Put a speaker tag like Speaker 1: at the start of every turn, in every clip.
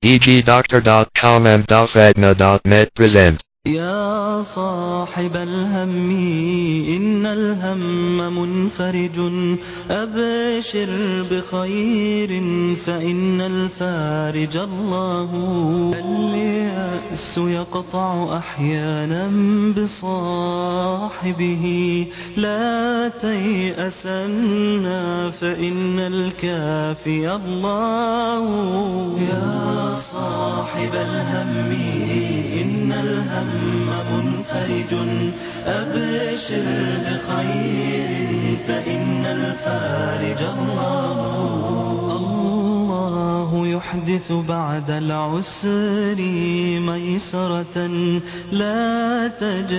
Speaker 1: EGDoctor.com and Dalfagna.net present.
Speaker 2: يا صاحب الهم إن الهم منفرج أبشر بخير فإن الفارج الله اليأس يقطع أحيانا بصاحبه لا تيأسن فإن الكافي الله يا صاحب الهم إن الهم منفرج أبشر بخير فإن الفارج الله الله يحدث بعد العسر ميسرة لا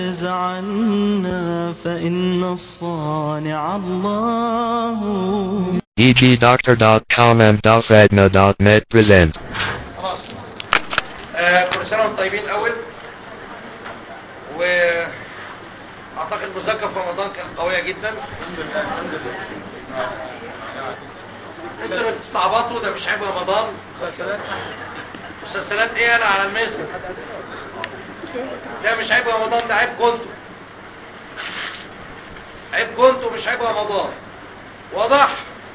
Speaker 2: تجزعن فإن الصانع الله
Speaker 1: EGDoctor.com and Dalfagna.net present.
Speaker 3: خلاص آه كل سنه وانتم طيبين الاول واعتقد مذاكره في رمضان كانت قويه جدا الحمد لله الحمد لله انتوا اللي بتستعبطوا ده مش عيب رمضان مسلسلات مسلسلات ايه انا على المسك ده مش عيب رمضان ده عيب كنتوا عيب كنتوا مش عيب رمضان واضح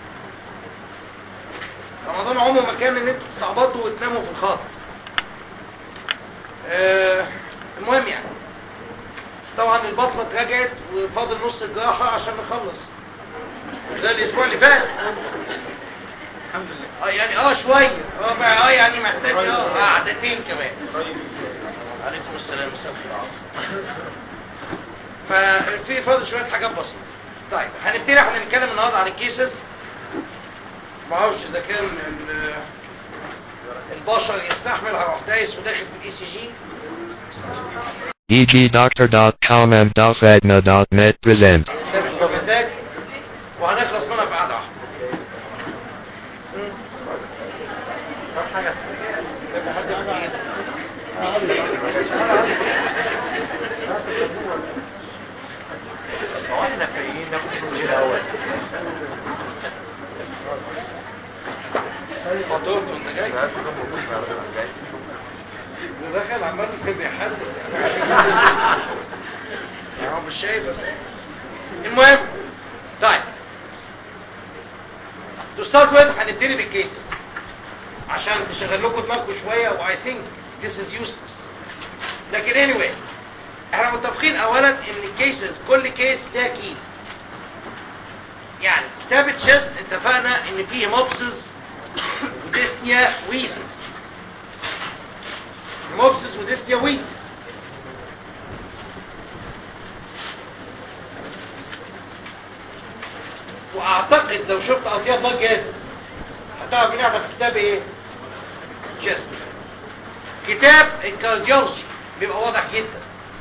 Speaker 3: رمضان عمره ما كان ان انتوا تستعبطوا وتناموا في الخط آه المهم يعني طبعا البطنة رجعت وفاضل نص الجراحة عشان نخلص ده الاسبوع اللي فات الحمد لله اه يعني اه شوية اه بقى اه يعني محتاج اه قعدتين كمان عليكم السلام مساء ففي فاضل شوية حاجات بسيطة طيب هنبتدي احنا نتكلم النهارده عن الكيسز ما اعرفش اذا كان ال- البشر يستحمل هروح دايس وداخل في الاي سي جي
Speaker 1: EGDoctor.com and Dalfagna.net present.
Speaker 3: ده مش بمزاج وهنخلص منها في قعده واحده مم. طب حاجه يبقى حد يقول
Speaker 4: هو احنا فايقين ناخد السجين الاول
Speaker 3: فاتورته انت جاي دخل عمال بيحسس يعني هو مش شايف بس المهم طيب to start with هنبتدي بالكيسز عشان تشغل لكم دماغكم شويه و I think this is useless لكن anyway احنا متفقين اولا ان الكيسز كل كيس ده كي يعني كتاب تشيست اتفقنا ان فيه موبسز وديسنيا ويزز موبسز وديسنيا ويزز واعتقد لو شفت قضيه بلاد جاسس هتعرف بنعمل في كتاب ايه تشيست كتاب الكارديولوجي بيبقى واضح جدا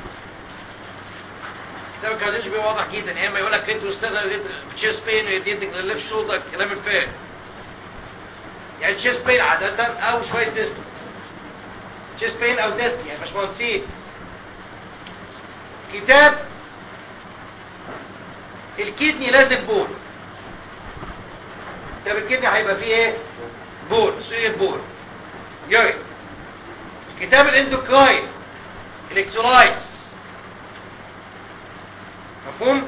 Speaker 3: كتاب الكارديولوجي بيبقى واضح جدا يا اما يقول لك انت استاذ تشيست بين يديتك للليفت شولدر كلام الفارغ يعني تشيست بين عادة او شوية ديسك تشيست بين او ديسك يعني مش مهندسين كتاب الكدني لازم بول كتاب الكدني هيبقى فيه ايه بول سوية بول يوري كتاب الاندوكراين الكترولايتس مفهوم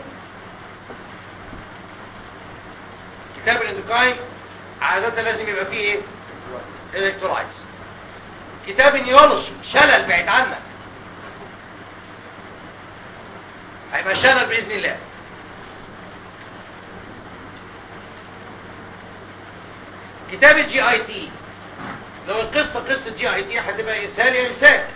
Speaker 3: كتاب الاندوكراين عادة لازم يبقى فيه ايه الكترولايتس كتاب النيولوجي شلل بعيد عنك هيبقى شلل باذن الله كتاب الجي اي تي لو القصه قصه جي اي تي هتبقى اسهال يا امساك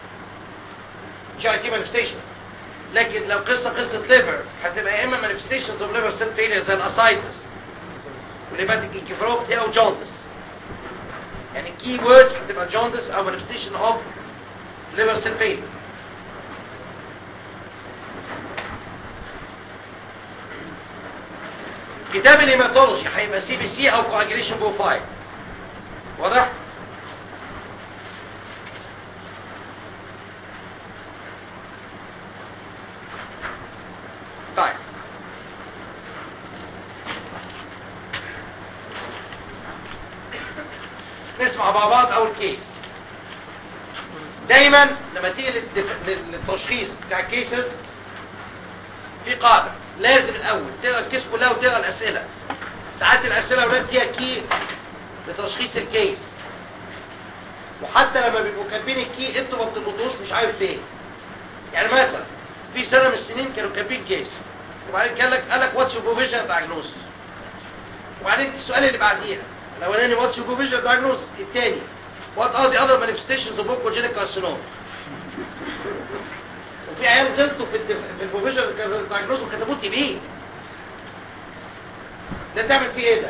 Speaker 3: جي اي تي مانيفستيشن لكن لو قصه قصه ليفر هتبقى يا اما مانيفستيشنز اوف ليفر سيل فيلير زي الاسايتس وليباتيك انكفالوباثي او جوندس يعني كي وورد هتبقى جوندس او مانيفستيشن اوف ليفر سيل فيلير كتاب الهيماتولوجي هيبقى سي بي سي او كواجيليشن بروفايل واضح طيب نسمع مع بعض اول كيس دايما لما تيجي للدف- لل- للتشخيص بتاع الكيسز في قاعده لازم الاول تقرا الكيس كلها وتقرا الاسئله ساعات الاسئله ولاد فيها كي لتشخيص الكيس وحتى لما بيبقوا كاتبين الكي انتوا ما بتلقطوش مش عارف ليه يعني مثلا في سنه من السنين كانوا كاتبين كيس وبعدين قال لك قال لك واتس بروفيجن دايجنوستس وبعدين السؤال اللي بعديها الاولاني واتس بروفيجن دايجنوستس الثاني وات ار ذا اذر مانيفستيشنز اوف بونكوجينيك كارسينوم وفي عيال غلطوا في الدف... في البروفيجن دايجنوستس وكتبوه تي بي ده تعمل فيه ايه ده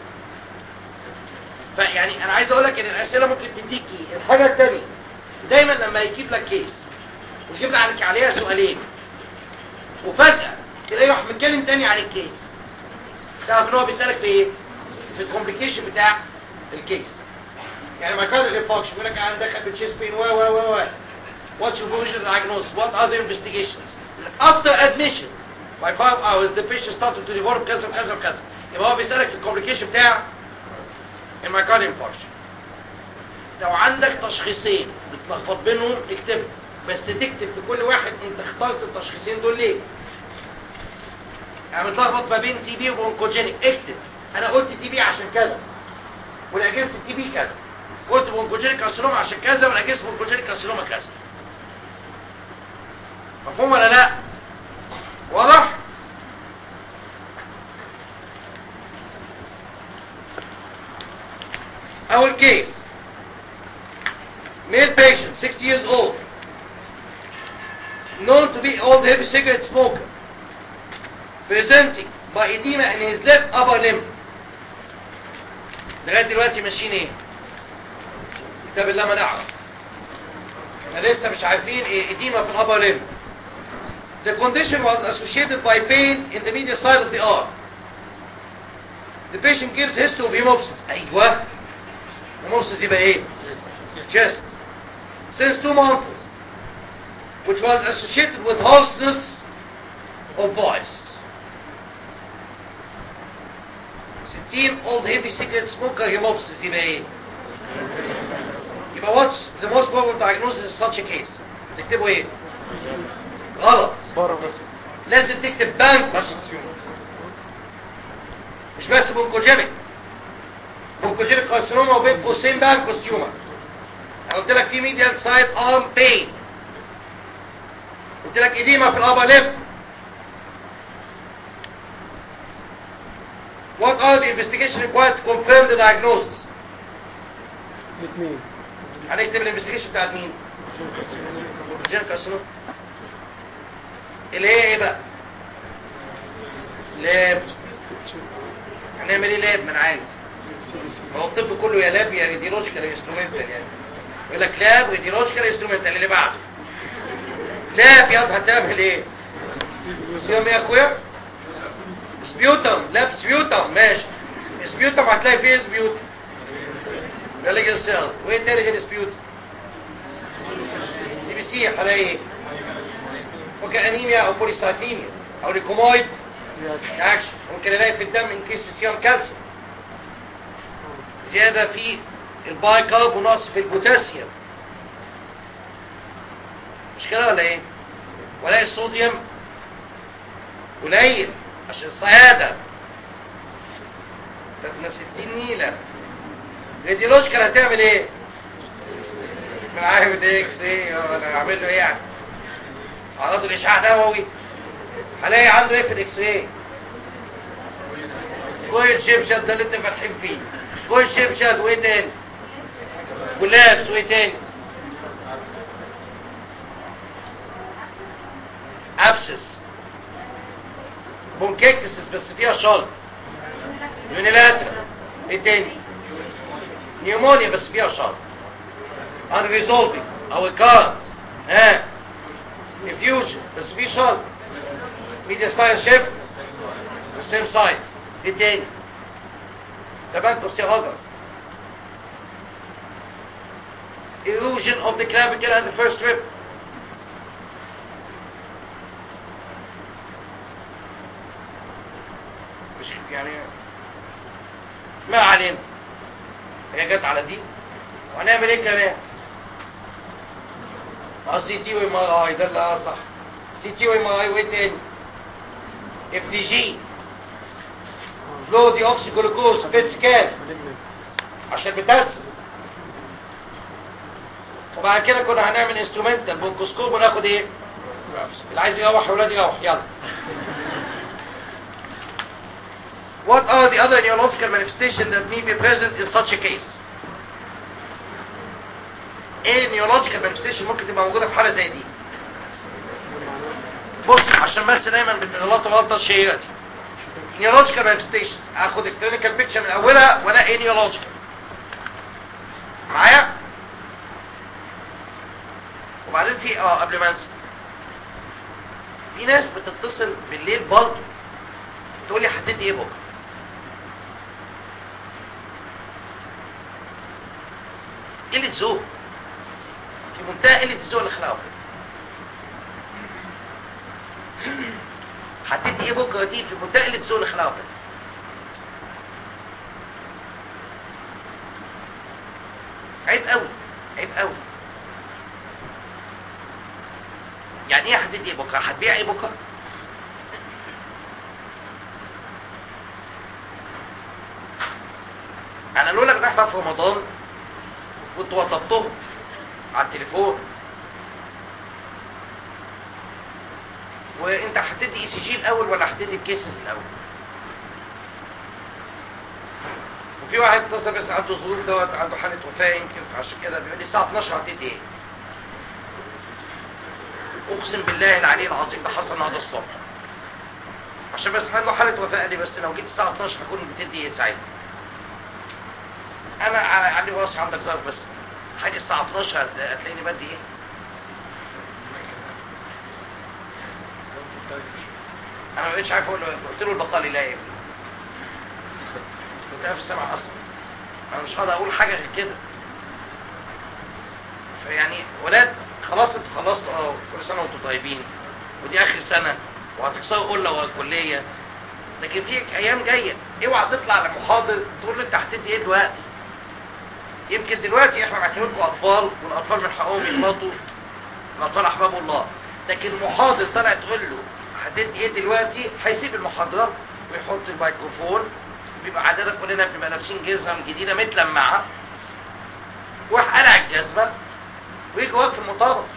Speaker 3: فيعني انا عايز اقول لك ان الاسئله ممكن تديكي الحاجه الثانيه دايما لما يجيب لك كيس ويجيب لك عليها سؤالين وفجاه تلاقيه واحد متكلم تاني عن الكيس تعرف ان هو بيسالك في ايه في الكومبليكيشن بتاع الكيس يعني ما كان الفانكشن يقول لك عندك تشيست بين و و و و what's your provisional diagnosis what are the investigations after admission by five hours the patient started to develop كذا كذا وكذا يبقى هو بيسالك في الكومبليكيشن بتاع المايكارديوم انفاركشن لو عندك تشخيصين بتلخبط بينهم اكتبهم بس تكتب في كل واحد انت اخترت التشخيصين دول ليه يعني متلخبط ما بين تي بي وبونكوجينيك اكتب انا قلت تي بي عشان كذا والاجنس التي بي كذا قلت بونكوجينيك كارسينوما عشان كذا والاجنس بونكوجينيك كارسينوما كذا مفهوم ولا لا واضح اول كيس male patient 60 years old known to be old heavy cigarette smoker presenting by edema in his left upper limb لغايه دلوقتي ماشيين ايه ده بالله ما نعرف احنا لسه مش عارفين ايه edema في الابر limb the condition was associated by pain in the medial side of the arm the patient gives history of hemopsis ايوه hemopsis يبقى ايه chest since two months which was associated with hoarseness of voice 60 old heavy cigarette smoker hemopsis يبقى ايه يبقى what's the most probable diagnosis in such a case تكتبوا ايه غلط لازم تكتب بانكوس مش بس بونكوجينيك بونكوجينيك كارسينوما وبين قوسين بانكوس تيومر انا قلت لك في ميديال سايد ارم بين قلت لك اديمه في الابر ليب What are the investigation required to confirm the diagnosis?
Speaker 5: الاثنين
Speaker 3: هنكتب الانفستيجيشن بتاعت مين؟ بونكوجينيك كارسينوما اللي هي ايه بقى؟ لاب هنعمل ايه لاب ما انا عارف هو الطب كله يا لاب يا راديولوجيكال يا انسترومنتال يعني يقول لك لاب راديولوجيكال انسترومنتال اللي بعده لاب يا هتعمل ايه سيوم يا اخويا سبيوتم لاب سبيوتم ماشي سبيوتم هتلاقي فيه سبيوتم ريليجن سيلز وايه تاني غير سبيوتم سي بي سي هلاقي ايه وكانيميا او بوليسايتيميا او ليكومويد اكشن ممكن الاقي في الدم انكيس في سيام كالسيوم زياده في الباي كارب ونقص في البوتاسيوم مش كده ولا ايه والاقي الصوديوم قليل عشان صياده ده 60 نيله راديولوجيكال هتعمل ايه معاهم اكس ايه انا هعمل له ايه يعني اعراض الاشعاع نووي هلاقي عنده ايه في الاكس راي كويل شبشب ده اللي انت فاتحين فيه كويل شبشب وايه تاني ولابس وايه تاني ابسس بونكيكتسس بس فيها شلط يونيلاترال ايه تاني نيومونيا بس فيها شلط unresolving او الكارت ها infusion بس في شرط media science shift same side ايه تاني تمام بص يا هجر erosion of the clavicle and the first rib مش يعني ما علينا هي جت على دي وهنعمل ايه كمان قصدي تي وام ار اي ده اللي اه صح سي تي وام ار اي وايه تاني اف دي جي فلو دي اوكسي جلوكوز بيت سكان عشان بترسم وبعد كده كنا هنعمل انسترومنتال بونكوسكوب وناخد ايه اللي عايز يروح يا ولاد يروح يلا What are the other neurological manifestations that may be present in such a case? ايه neurological manifestation ممكن تبقى موجودة في حالة زي دي؟ بص عشان بس دايما بتغلطوا غلطة الشهيرة دي. neurological manifestations اخد الكلينيكال بيكتشر من اولها ولا ايه neurological معايا؟ وبعدين في اه قبل ما انسى في ناس بتتصل بالليل برضه تقول لي حددت ايه بكره قله ذوق في منتهى قله الذوق اللي خلقه حددت ايه بكره دي في منتهى قله الذوق اللي خلقه عيب قوي عيب قوي يعني ايه حددت ايه بكره هتبيع ايه بكره انا لولا ان احنا في رمضان كنت وضبطهم على التليفون وانت هتدي اي سي جي الاول ولا هتدي الكيسز الاول وفي واحد اتصل بس عنده ظروف دوت عنده حاله وفاه يمكن عشان كده بيقول لي الساعه 12 هتدي ايه اقسم بالله العلي العظيم ده حصل النهارده الصبح عشان بس عنده حاله وفاه قال لي بس لو جيت الساعه 12 هكون بتدي ايه ساعتها انا عندي راسي عندك ظرف بس حاجه الساعه 12 هتلاقيني بدي ايه انا ما بقتش عارف اقول له قلت له البطال لا يا ابني كنت قاعد في السمع اصلا انا مش هقدر اقول حاجه غير كده فيعني ولاد خلاص انتوا خلصتوا اه كل سنه وانتوا طيبين ودي اخر سنه وهتكسروا قله والكليه لكن في ايام جايه اوعى تطلع لمحاضر تقول له انت هتدي ايه دلوقتي يمكن دلوقتي احنا معتبركم اطفال والاطفال من حقهم يغلطوا الاطفال احباب الله لكن محاضر طلع تقول له هتدي ايه دلوقتي هيسيب المحاضره ويحط الميكروفون بيبقى عددنا كلنا بنبقى لابسين جزم جديده متلمعه وراح قلع الجزمه ويجي واقف في المطابق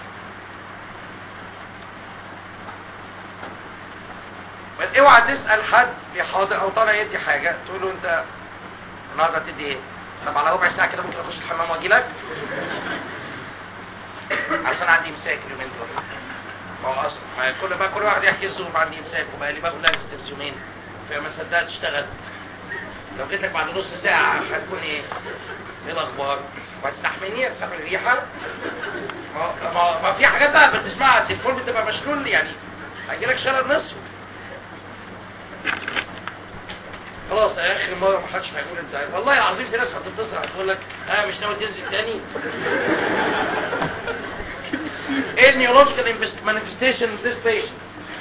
Speaker 3: بس اوعى تسال حد بيحاضر او طالع يدي حاجه تقول له انت النهارده هتدي ايه طب على ربع ساعه كده ممكن اخش الحمام واجي لك عشان عندي امساك اليومين دول ما هو اصلا ما كل بقى كل واحد يحكي الظروف عندي امساك وبقى لي باخد لجنه تلفزيونين فما صدقت اشتغل لو جيت لك بعد نص ساعه هتكون ايه ايه الاخبار وهتستحملني هتستحمل الريحه ما, ما, ما في حاجات بقى بتسمعها على التليفون بتبقى مشلول يعني هيجي لك شلل نصف خلاص اخر مره ما حدش هيقول انت والله العظيم في ناس هتتصل هتقول لك اه مش ناوي تنزل تاني ايه النيورولوجيكال مانيفستيشن ذيس بيشنت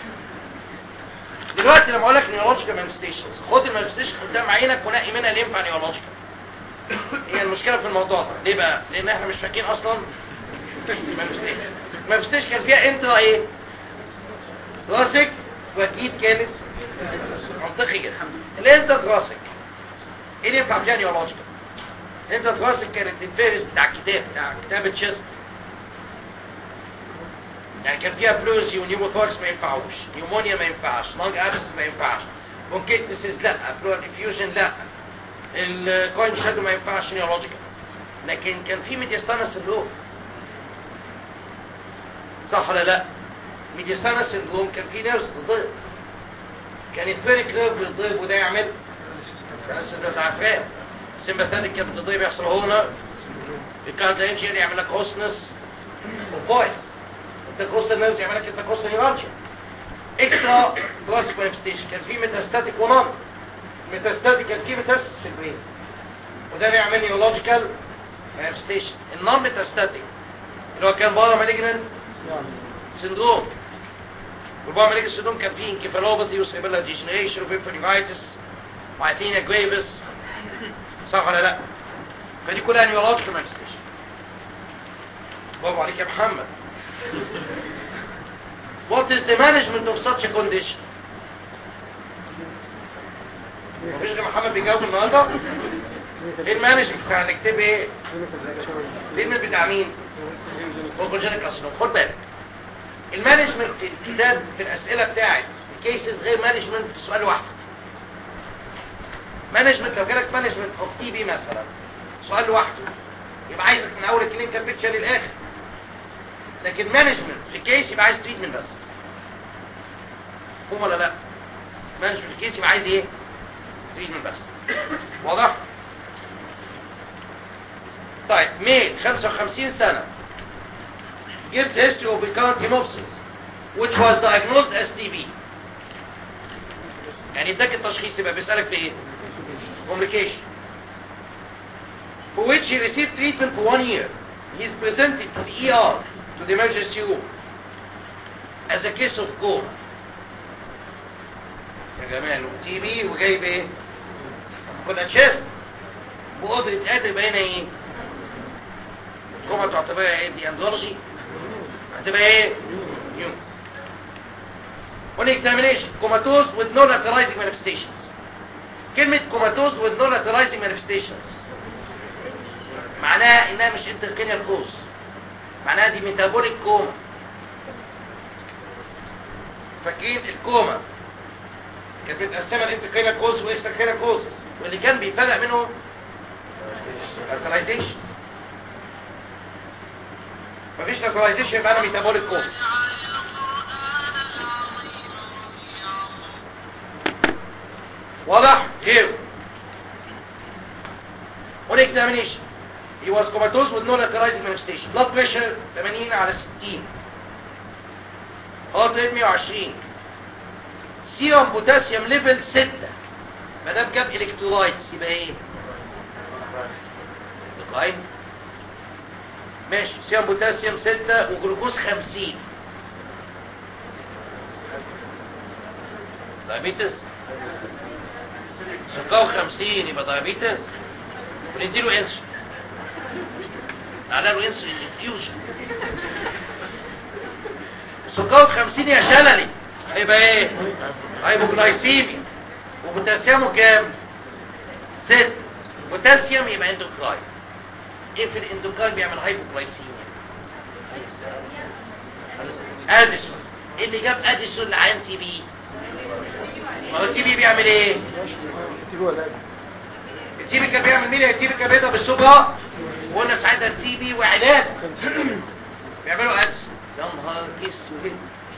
Speaker 3: دلوقتي لما اقول لك نيورولوجيكال مانيفستيشنز خد المانيفستيشن قدام عينك ونقي منها اللي ينفع نيورولوجيكال هي المشكله في الموضوع ده ليه بقى لان احنا مش فاكرين اصلا مانيفستيشن المانيفستيشن كان فيها انترا ايه راسك واكيد كانت منطقي جدا الانتر راسك ايه اللي ينفع فيها نيورولوجيكال الانتر راسك كانت الفيرس بتاع الكتاب بتاع كتاب تشيست يعني كان فيها بلوزي ونيوموثوركس ما ينفعوش نيومونيا ما ينفعش لانج ابس ما ينفعش بونكيتسيس لا فلويد ديفيوجن لا الكوين شادو ما ينفعش نيورولوجيكال لكن كان في ميدياستانا سندروم صح ولا لا ميدياستانا سندروم كان في نيرفز تتضرب كان الفيريك نيرف بيتضرب وده يعمل بس ده عارفاه السمباثيك كان بتضرب يحصل هنا الكاردينجيال يعمل لك هوسنس وفويس التكروسال نيرفز يعمل لك التكروسال نيرالجيا اكسترا كلاسيك مانيفستيشن كان في ميتاستاتيك ونون ميتاستاتيك كان في ميتاس في البرين وده بيعمل نيولوجيكال مانيفستيشن النون ميتاستاتيك اللي هو كان بارا مالجننت سندروم والبارا مالجننت سندروم كان فيه انكفالوباثي وسيبيلا ديجنريشن وبيفريفايتس وعيتينيا جريفس صح ولا لا فدي كلها نيولوجيكال مانيفستيشن برافو عليك يا محمد What is the management of such a condition? مفيش غير محمد بيجاوب النهارده ايه المانجمنت هنكتب ايه الكلمه بتاع مين اورجانيك اسنوم خد بالك المانجمنت في الكتاب في الاسئله بتاعت الكيسز غير مانجمنت في سؤال واحد مانجمنت لو جالك مانجمنت اوف تي بي مثلا سؤال لوحده يبقى عايزك من اول الكلينيكال بيكتشر للاخر لكن مانجمنت في كيس يبقى عايز تريتمنت بس هم ولا لا مانجمنت في كيس يبقى عايز ايه تريتمنت بس واضح طيب ميل 55 سنة gives history of recurrent hemoptysis which was diagnosed as TB يعني اداك التشخيص يبقى بيسألك في ايه complication for which he received treatment for one year he is presented to the ER to the emergency room as a case of coma يا جماعة تي بي وجايب ايه كنا تشيست وقدرة قادر بين ايه الكوما تعتبر ايه دي اندولوجي هتبقى ايه يوم on examination comatose with no lateralizing manifestations كلمة comatose with no lateralizing manifestations معناها انها مش intracranial cause معناها دي ميتابوليك كوما فاكرين الكوما كانت متقسمه لانتركرينال كوز واكستركرينال كوز واللي كان بيفرق منهم lateralization مفيش lateralization يبقى انا ميتابوليك كوز واضح here on examination he was comatose with no lateralizing manifestation blood pressure 80 على 60 heart rate 120 سيروم بوتاسيوم ليفل 6 ما دام جاب الكترولايتس يبقى ايه دقايق ماشي سيروم بوتاسيوم 6 وجلوكوز 50 دايابيتس سكر 50 يبقى دايابيتس ونديله انسولين نعمل له انسولين انفيوجن سكر 50 يا شللي هيبقى ايه هايبوجلايسيمي وبوتاسيومه كام ست بوتاسيوم يبقى اندوكراين ايه في الاندوكراين بيعمل هايبوجلايسيميا اديسون ايه اللي جاب اديسون لعين تي بي ما هو التي بي بيعمل ايه
Speaker 5: تيجي ولا
Speaker 3: التي بي كان بيعمل مين التي بي كان بيضرب الصبغه وقلنا ساعتها التي بي وعلاج بيعملوا اديسون يا نهار اسود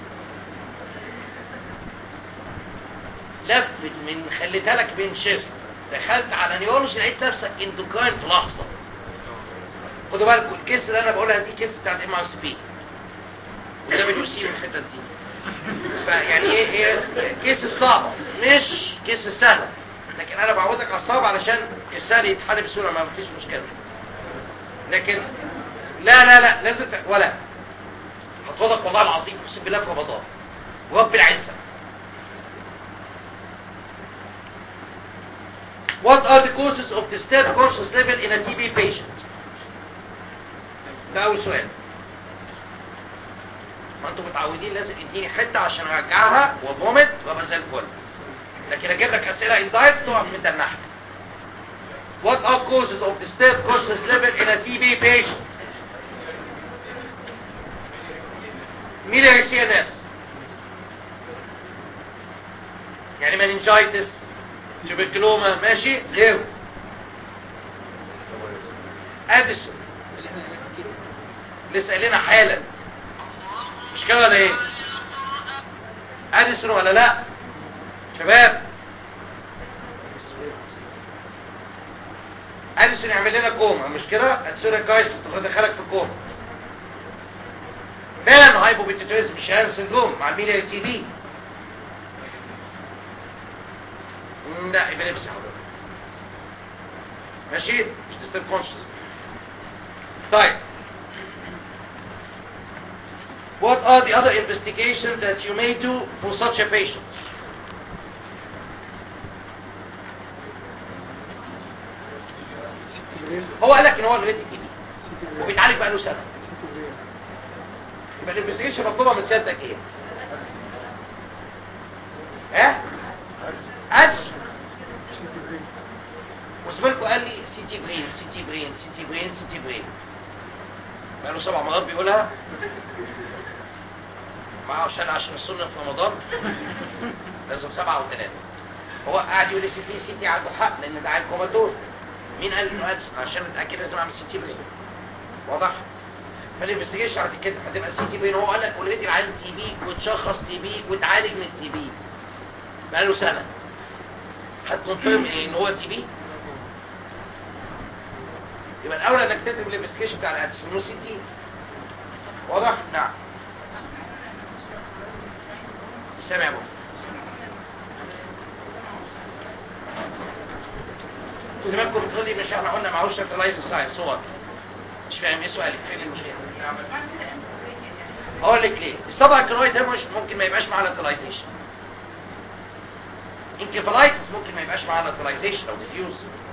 Speaker 3: لفت من خليتها لك من شيست دخلت على نيورولوجي لقيت نفسك اندوكراين في لحظه خدوا بالكم الكيس اللي انا بقولها دي كيس بتاعت ام ار سي بي وده بنوسي من الحتت دي فيعني ايه هي كيس الصعبه مش كيس السهله لكن انا بعودك على الصعب علشان السهل يتحل بسهوله ما فيش مشكله لكن لا لا لا لازم ت... ولا هتفضلك والله العظيم اقسم بالله في رمضان ورب العزه What are the causes of disturbed conscious level in a TB patient? ده أول سؤال. ما انتم متعودين لازم اديني حتة عشان ارجعها وفومت وابقى زي الفل. لكن اجيب لك اسئلة اندايركت تقع من الناحية. What are causes of disturbed conscious level in a TB patient? Miliary CNS. يعني meningitis تبكلوما ماشي زيرو اديسون لسه قايلينها حالا مش كده ولا ايه اديسون ولا لا شباب اديسون يعمل لنا كوما مش كده اديسون كويس تدخلك في الكوما فعلا هايبوبيتيتويزم شهان سندروم مع الميليا تي بي لا ابيليبسي حضرتك ماشي مش ديستيب كونشس طيب What are the other investigations that you may do for such a patient? هو قال لك ان هو اوريدي تي بي وبيتعالج بقاله سنه يبقى الانفستيجيشن مطلوبه من سيادتك ايه ها ادس وزميلكم قال لي سي تي برين سي تي برين سي تي برين سي تي برين بقاله سبع مرات بيقولها معاه عشان عشان السنه في رمضان لازم سبعه او ثلاثه هو قاعد يقول لي سي تي سي تي عنده حق لان ده عين كوماتوز مين قال انه ادس عشان اتاكد لازم اعمل سي تي برين واضح فالانفستيجيشن هتتكتب هتبقى سي تي بي هو قال لك اوريدي العيان تي بي وتشخص تي بي وتعالج من التي بي بقاله سنه هتكونفيرم ايه ان هو تي بي يبقى الاولى انك تكتب الانفستيجيشن بتاع الادس انه سي تي واضح نعم سامع يا ابو زمانكم بتقول لي مش احنا قلنا معهوش سنترلايز ساينس هو مش فاهم ايه سؤالك فين المشكله اقول لك ليه السبع كرويد هيموش ممكن ما يبقاش معاه لاتراليزيشن انكفالايتس ممكن ما يبقاش معاه لاتراليزيشن او ديفيوز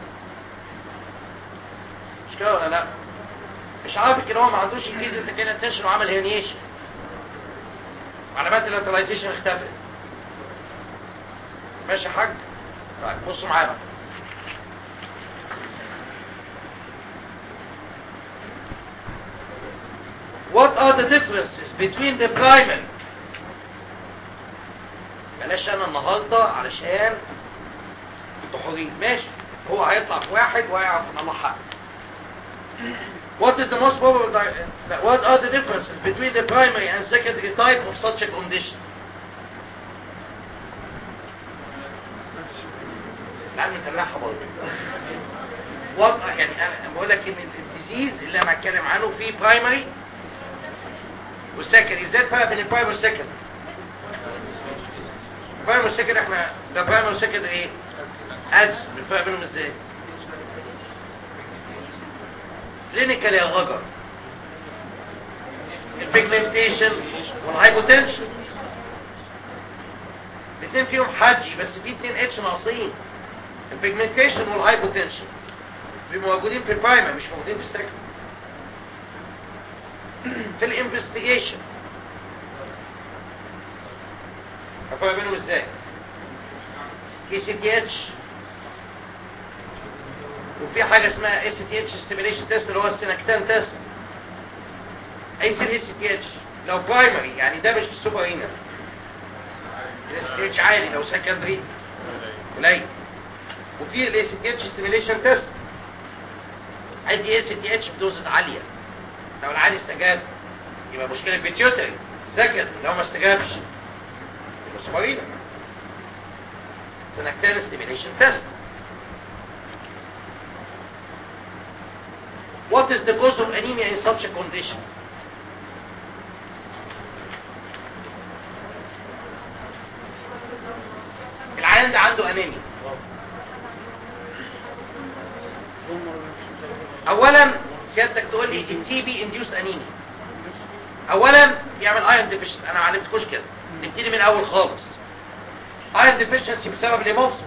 Speaker 3: مش كده ولا لا مش عارف ان هو ما عندوش انكريز انتكين تنشن وعمل هيرنيشن علامات اللاتراليزيشن اختفت ماشي يا حاج طيب بصوا معايا بقى What are the differences between the primary بلاش انا النهارده علشان انتوا حرين ماشي هو هيطلع في واحد وهيعرف ان الله حق What is the most probable di- what are the differences between the primary and secondary type of such a condition العلم متلعها برضه وضع يعني انا بقول لك ان الديزيز اللي انا هتكلم عنه في برايمري والسكندري ازاي الفرق بين البرايمري والسكندري البرايمري والسكندري احنا ده برايمري والسكندري ايه ادس الفرق بينهم ازاي كلينيكال يا غجر البيجمنتيشن والهايبوتنشن الاثنين فيهم حجي بس في اثنين اتش ناقصين البيجمنتيشن والهايبوتنشن بيبقوا موجودين في البرايمري مش موجودين في السكندري في الانفستيجيشن هفرق بينهم ازاي في سي تي اتش وفي حاجه اسمها اس تي اتش ستيميليشن تيست اللي هو السينكتان تيست اي سي اس تي اتش لو برايمري يعني ده مش في السوبر هنا الاس تي اتش عالي لو سكندري قليل وفي الاس تي اتش ستيميليشن تيست ادي اس تي اتش بدوز عاليه لو العالي استجاب يبقى مشكله بيتيوتري سكند لو ما استجابش يبقى سوبرينا سنكتان ستيميليشن تيست What is the cause of anemia in such a condition? العيان ده عنده انيميا اولا سيادتك تقول لي التي بي انديوس انيميا اولا يعمل ايرون ديفيشن انا ما علمتكوش كده نبتدي من الاول خالص ايرون ديفيشنسي بسبب الهيموبسيس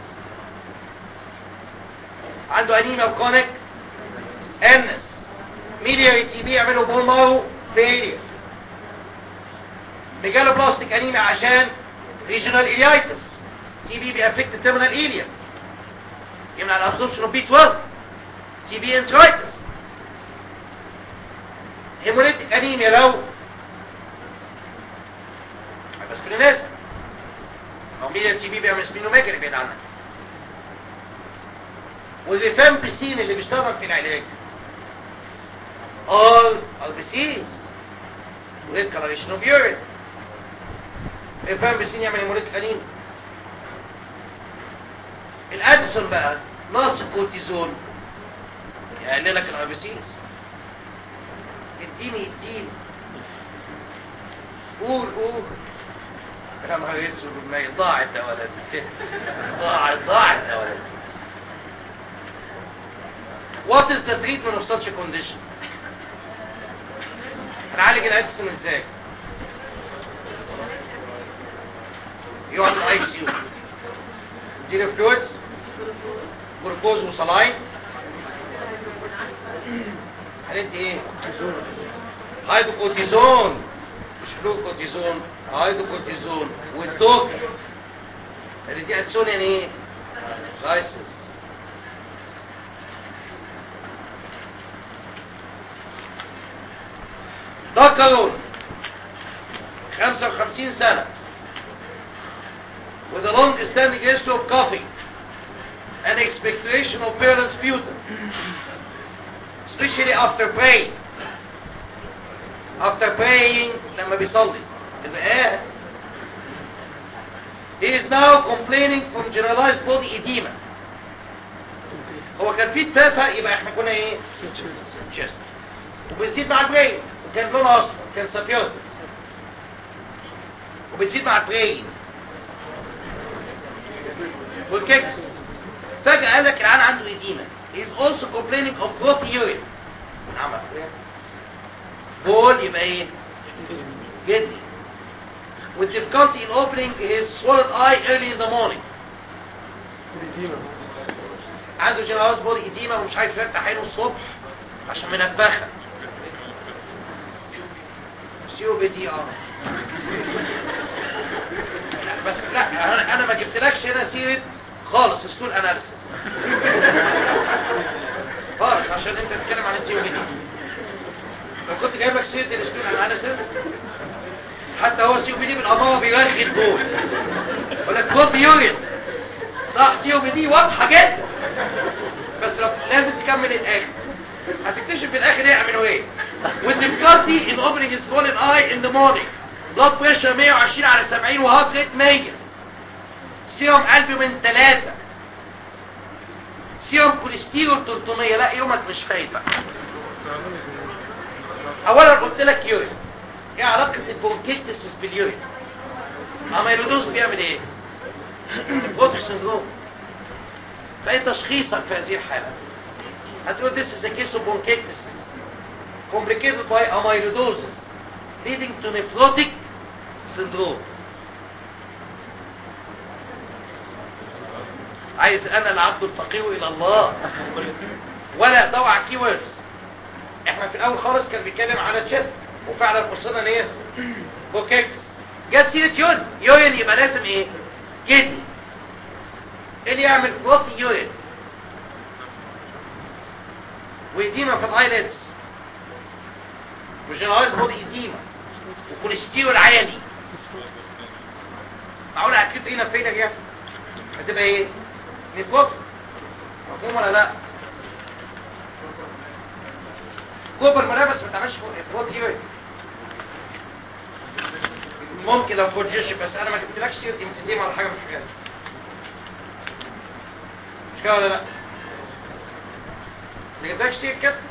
Speaker 3: عنده انيميا وكونيك انس ميلياري تي بي يعملوا بون مارو فيلير ميجالو بلاستيك انيميا عشان ريجونال اليايتس تي بي بيأفكت التيرمينال ايليا يمنع الابسوربشن اوف بي 12 تي بي انترايتس هيموليتيك انيميا لو هيبقى سبلينيزم لو ميليا تي بي بيعمل سبلينوميجري بعيد عنك والريفامبسين اللي بيشتغل في العلاج all ار بي سيز وغير كلاريشن اوف يورين الريفامبسين يعمل هيموليتيك انيميا الاديسون بقى ناقص الكورتيزون يقلل لك الار بي سيز اديني اديني قول قول يا نهار اسود ما ضاعت يا ولد ضاعت ضاعت يا ولد What is the treatment of such a condition? هنعالج الاديسون ازاي؟ يقعد الاي سي يو اديله فلويدز جلوكوز وصلاين هندي ايه هيدروكورتيزون مش فلوكورتيزون هيدروكورتيزون والدوب هندي اتسون يعني ايه سايسس دكرون 55 سنة with a long standing history of coughing and expectoration of parents sputum especially after praying after praying لما بيصلي الآن he is now complaining from generalized body edema هو كان في تافه يبقى احنا كنا ايه chest وبتزيد مع البرين وكان لونها اصفر كان سابيوت وبتزيد مع البرين والكيكس فجأة قال لك العيان عنده edema he is also complaining of bloody urine عمل بول يبقى ايه جدي with difficulty in opening his swollen eye early in the morning
Speaker 5: الإديمة
Speaker 3: عنده جنراز بودي إديمة ومش عارف يفتح عينه الصبح عشان منفخة سي او بي دي اه لا، بس لا انا أنا ما جبتلكش هنا سيره خالص ستول اناليسيس خالص عشان انت تتكلم عن السي او بي دي لو كنت جايب لك سيره الستول اناليسيس حتى هو سي او بي دي بالاماره بيرخي البول يقول لك بوت يورين صح سي او بي دي واضحه جدا بس لو لازم تكمل الاخر هتكتشف في الاخر يعملوا ايه with difficulty in opening his swollen eye in the morning blood pressure 120 على 70 وهارت ريت 100 سيروم البومين 3 سيروم كوليسترول 300 لا يومك مش فايد بقى اولا قلت لك يورين ايه علاقه البونكيتس باليورين اميلودوز بيعمل ايه بوتك سندروم فايه تشخيصك في هذه الحاله هتقول this is a case of bronchiectasis complicated by amyloidosis leading to nephrotic syndrome عايز انا العبد الفقير الى الله ولا ضوع كي ووردز احنا في الاول خالص كان بيتكلم على تشيست وفعلا وصلنا ليه بوكيكتس جت سيره يورين يورين يبقى لازم ايه كدني ايه اللي يعمل فلوتي يورين وإديمة في الايلتس وجنرايز بودي إديمة وكوليسترول عالي معقول هتكتب هنا فين يا هتبقى ايه نفوت مفهوم ولا لا كوبر ملابس ما تعملش فوت يورين ممكن لو فوجيش بس انا ما جبتلكش سيره امتزيم ولا حاجه من الحاجات دي مش كده ولا لا ما جبتلكش سيره كده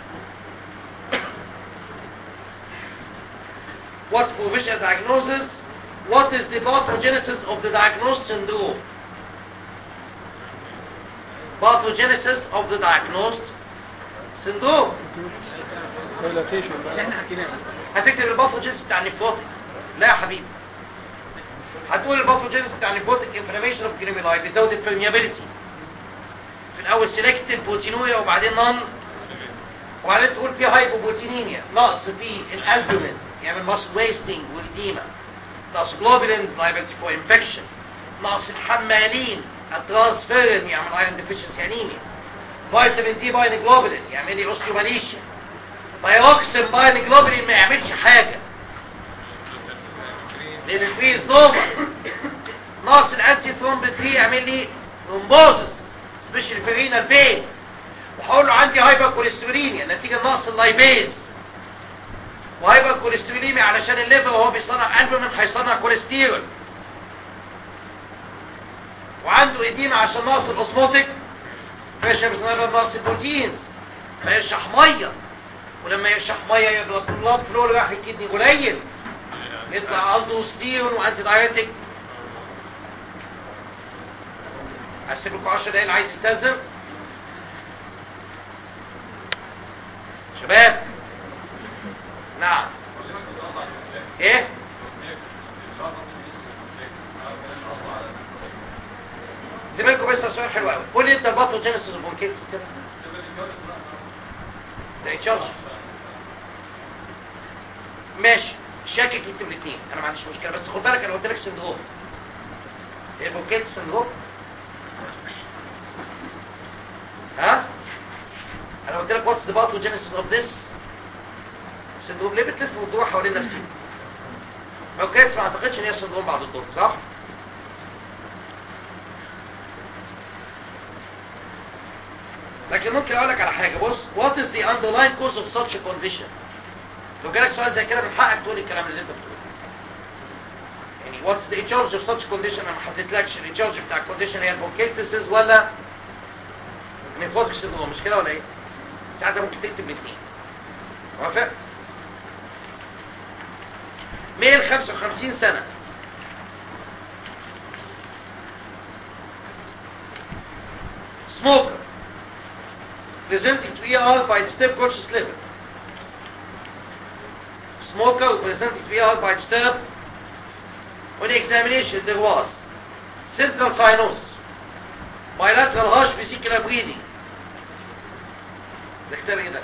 Speaker 3: What's provisional diagnosis? What is the pathogenesis of the diagnosed syndrome? Pathogenesis of the diagnosed syndrome.
Speaker 5: دايلاتيشن بقى
Speaker 3: هتكتب الباثوجينس بتاع النفروتك لا يا حبيبي هتقول الباثوجينس بتاع النفروتك انفلاميشن اوف جريميلاي بيزود البرميابيلتي في الاول سيلكتيف بروتينوريا وبعدين نون وبعدين تقول في هايبوبروتينيميا نقص في الالبومين يعمل ماسل ويستنج واديما نقص جلوبولينز لايبلتي فور انفكشن نقص الحمالين الترانسفيرين يعمل ايرون ديفيشنسي انيميا فيتامين دي باين جلوبولين يعمل لي اوستيوماليشيا بايوكسين باين جلوبولين ما يعملش حاجه لان الفريز نوفر ناقص الانتي ثرومبين دي يعمل لي ثرومبوزس سبيشال فيرينال بين وهقول له عندي هايبر كوليستروليميا نتيجه نقص اللايبيز وهايبر كوليستروليميا علشان الليفر وهو بيصنع البومين هيصنع كوليسترول وعنده اديمه عشان نقص الاوسموتيك بريشر بسبب نقص البروتينز فيشرح ميه ولما يشرح ميه يبقى البلاد فلو اللي راح الكدني قليل يطلع الدوستيرون وانتي دايريتك هسيب لكم 10 دقايق اللي عايز يستاذن شباب نعم ايه زميلكم بس سؤال حلو قوي قول لي انت الباثوجينيسيس بونكيتس كده ده يتشارج ماشي شاكك يكتب الاثنين انا ما عنديش مشكله بس خد بالك انا قلت لك سندروم ايه بوكيت سندروم ها انا قلت لك واتس ذا باثوجينيسيس اوف ذس سندروم ليه بتلف وتدور حوالين نفسي بوكيتس ما اعتقدش ان هي سندروم بعد الظهر صح لكن ممكن اقول لك على حاجه بص what is the underlying cause of such a condition لو جالك سؤال زي كده من حقك تقول الكلام اللي انت بتقوله يعني what's the etiology of such a condition انا ما حددتلكش الاتيولوجي بتاع الكونديشن هي البونكيتسز ولا نيفوتيك سيندروم مش كده ولا ايه ساعتها ممكن تكتب الاثنين موافق ميل 55 سنه smoker presenting to ER by disturbed conscious level. Smoker presenting to ER by disturbed. On the examination there was central cyanosis, bilateral harsh vesicular bleeding. ده كتاب ايه ده؟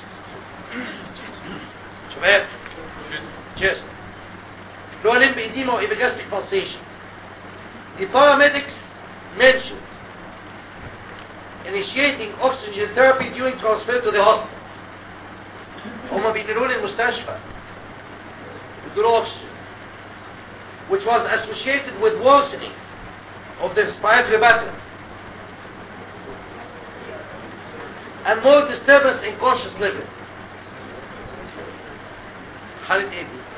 Speaker 3: شباب chest اللي هو لمب edema و epigastric pulsation. The paramedics mentioned initiating oxygen therapy during transfer to the hospital هما بينقلوا لي المستشفى يدوا oxygen which was associated with worsening of the respiratory pattern and more disturbance in conscious level حالة ايه دي؟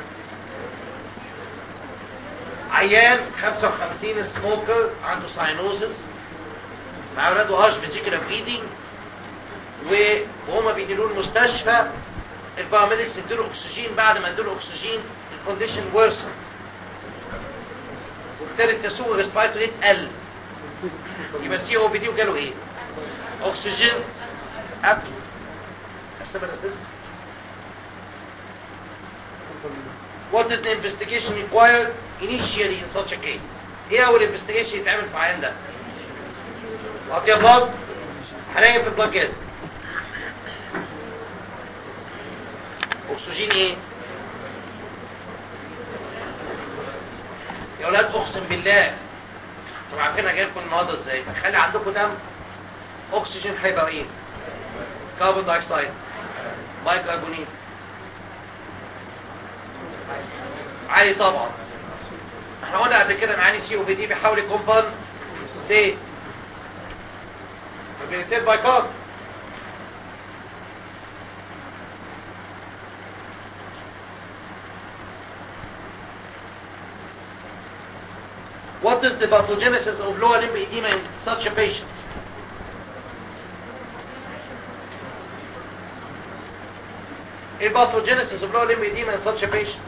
Speaker 3: عيان 55 سموكر عنده ساينوزس مع اولاده هاش فيزيكال بليدنج وهما بينقلوه المستشفى الباراميدكس ادوا اكسجين بعد ما ادوا اكسجين الكونديشن ورسن وبالتالي التسوق الريسبيراتوري ريت قل يبقى سي او بي دي وجاله ايه؟ اكسجين اب احسبها this What is the investigation required initially in such a case? ايه اول investigation يتعمل في عيان ده؟ اعطيها بلاد هلاقي في البلاد جاز اكسجين ايه يا اولاد اقسم بالله انتوا عارفين انا جاي لكم النهارده ازاي فخلي عندكم دم اكسجين هيبقى ايه كربون دايوكسيد بايكربونات عالي طبعا احنا قلنا قبل كده ان عيني سي او بي دي بيحاول يكومبن زيت فبيتم باي كارب What is the pathogenesis of lower limb edema in such a patient? A pathogenesis of lower limb edema in such a patient.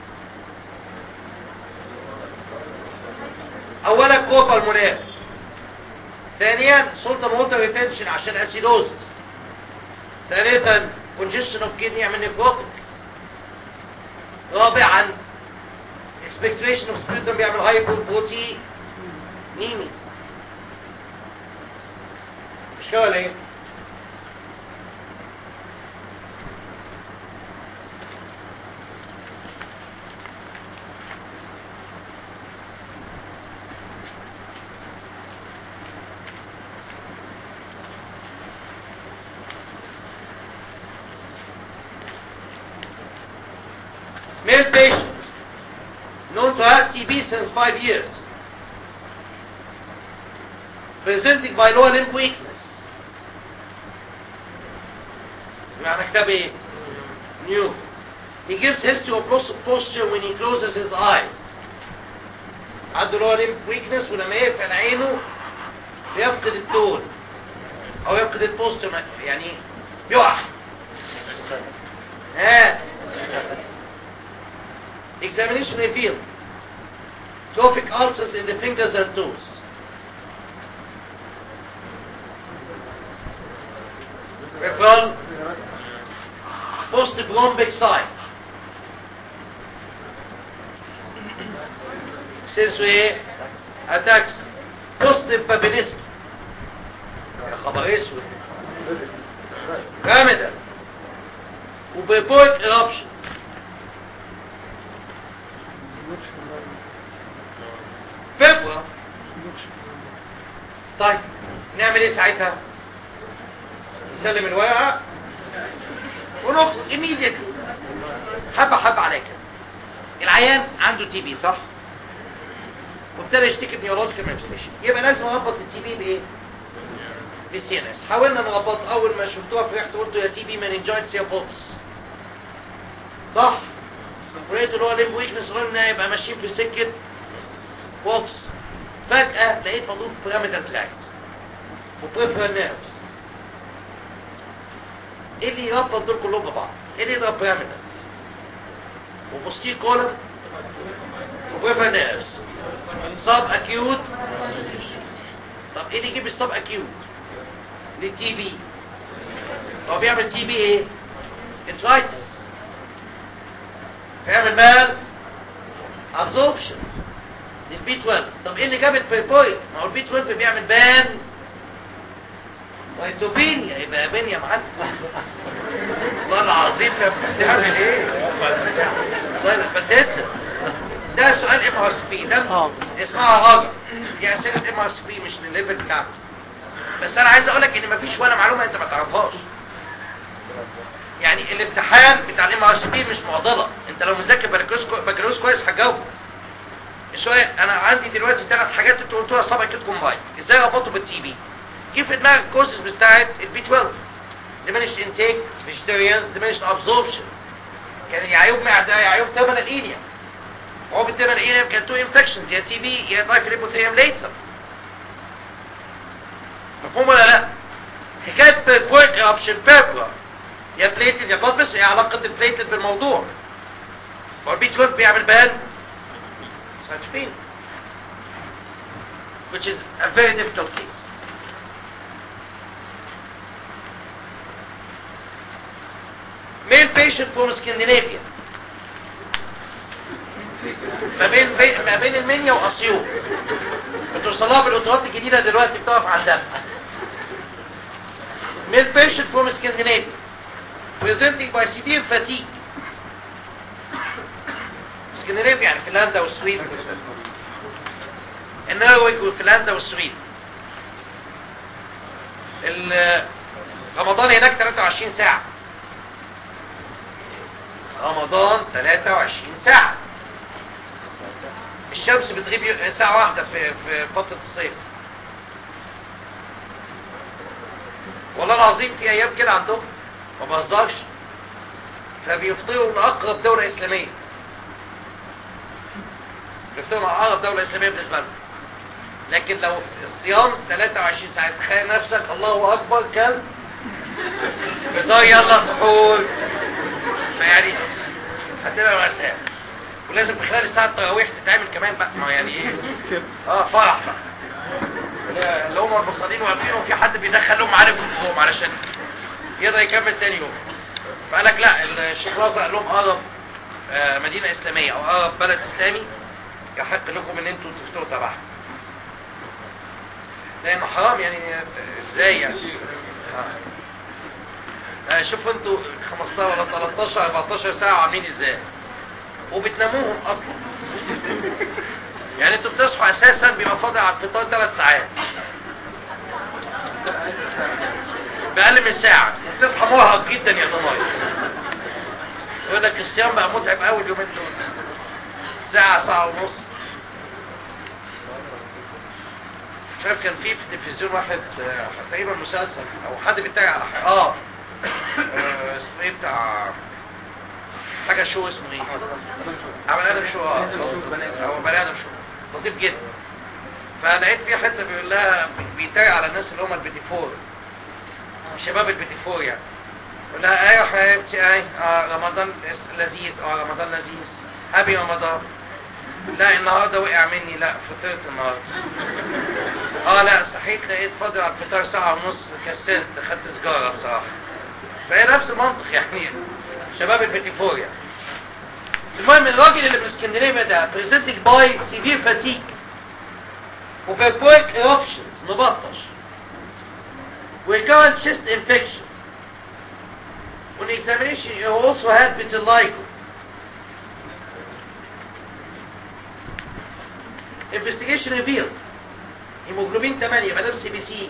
Speaker 3: اولا كوبا المناخ ثانيا سلطة موتر ريتنشن عشان اسيدوزس ثالثا congestion of kidney يعمل نفروتك رابعا expectoration of sputum بيعمل هايبوبروتي نيمي مش كده ولا ايه؟ male patient known to have TB since five years, presenting by lower limb weakness. يعني كتاب ايه؟ New. He gives history of post- posture when he closes his eyes. عنده lower limb weakness ولما يقفل عينه بيفقد التون او يفقد البوستر يعني يقع ها Examination revealed trophic ulcers in the fingers and toes. Referral post-thrombic sign. Sensory attacks post-Babinski. يا خبر اسود رامدا وبيبويك eruptions فبرة طيب نعمل ايه ساعتها نسلم الورقة ونخرج immediately حبة حبة عليك العيان عنده تي بي صح وابتدى يشتكي بنيورولوجيكال مانيفستيشن يبقى لازم اربط التي بي بايه بالسي ان اس حاولنا نربط اول ما شفتوها فرحت قلت يا تي بي مننجايتس يا بوتس صح ولقيت اللي هو ليمب ويكنس قلنا يبقى ماشيين في سكه بوتس فجاه لقيت موضوع بيراميدال تراكت وبريفرال نيرفز ايه اللي يربط دول كلهم ببعض ايه اللي يضرب بيراميدال وبوستير كولر وبريفرال نيرفز سب اكيوت طب ايه اللي يجيب السب اكيوت للتي بي هو بيعمل تي بي ايه انترايتس بيعمل مال ابزوربشن للبي 12 طب ايه اللي جاب البيبويد ما هو البي 12 بيعمل بان سيتوبينيا يبقى بين يا معلم والله العظيم ده بتعمل ايه والله لا بدات ده سؤال ام ار سي بي ده اسمها راجع دي اسئله ام ار سي بي مش للليفل بتاعك بس انا عايز اقول لك ان مفيش ولا معلومه انت ما تعرفهاش يعني الامتحان بتاع الام ار سي بي مش معضله انت لو مذاكر بكالوريوس كويس هتجاوب السؤال انا عندي دلوقتي ثلاث حاجات انتوا قلتوها سبق كده كومباين ازاي اربطه بالتي بي جيب في دماغك الكورسز بتاعت البي 12 diminished intake vegetarians diminished absorption كان يعيوب معده يعيوب ثمن الانيا وهو بالثمن الانيا كان تو انفكشنز يا تي بي يا دايفليبوثيوم ليتر مفهوم ولا لا حكايه بويك اوبشن بيربرا يا بليتد يا بلاد بس ايه علاقه البليتد بالموضوع هو البي 12 بيعمل بان ساتفين which is a very difficult case male patient from Scandinavia ما بين ما بين المنيا واسيوط بتوصلها بالقطارات الجديده دلوقتي بتقف عندها male patient from Scandinavia presenting by severe fatigue اسكندنافيا يعني فنلندا والسويد النرويج وفنلندا والسويد ال- رمضان هناك 23 ساعة رمضان 23 ساعة الشمس بتغيب ساعة واحدة في في فترة الصيف والله العظيم في ايام كده عندهم ما بهزرش فبيفطروا لاقرب دولة اسلامية بيفطروا مع اقرب دولة اسلامية بالنسبة لهم لكن لو الصيام 23 ساعة تخيل نفسك الله اكبر كان فطار يلا سحور فيعني هتبقى مأساة ولازم في خلال الساعة التراويح تتعمل كمان بقى ما يعني ايه اه فرح بقى اللي- اللي هم المصلين واقفين وفي حد بيدخل لهم عارف فوقهم علشان يقدر يكمل تاني يوم فقال لك لا الشيخ رازق قال لهم اقرب آه، مدينة اسلامية او اقرب بلد اسلامي يحق لكم ان انتوا تفطروا تبعها لانه حرام يعني آه، ازاي يعني آه. آه، شوفوا انتوا 15 ولا 13 14 ساعة عاملين ازاي وبتناموهم اصلا يعني انتوا بتصحوا اساسا بيبقى فاضل على الفطار ثلاث ساعات بأقل من ساعة وبتصحى مرهق جدا يا ضماي يقول لك الصيام بقى متعب قوي اليومين دول ساعة ساعة ونص مش عارف كان في في التلفزيون واحد آه، تقريبا مسلسل او حد بيتابع على حاجة اه آه، اسمه ايه بتاع حاجة شو اسمه ايه عمل ادم شو اه هو بني ادم شو لطيف جدا فلقيت في حته بيقول لها بيتريق على الناس اللي هم البيتي فور شباب البيتي فور يعني يقول لها ايوه حبيبتي اي اه رمضان لذيذ اه رمضان لذيذ هابي رمضان لا النهارده وقع مني لا فطرت النهارده اه لا صحيت لقيت فاضل على الفطار ساعه ونص كسلت خدت سجاره بصراحه فهي نفس المنطق يعني شباب البيتي فور يعني المهم الراجل اللي من اسكندنافيا ده presented by severe fatigue وبيبويك eruptions مبطش وكان chest infection On examination he also had vitiligo investigation revealed هيموجلوبين 8 يبقى ده سي بي سي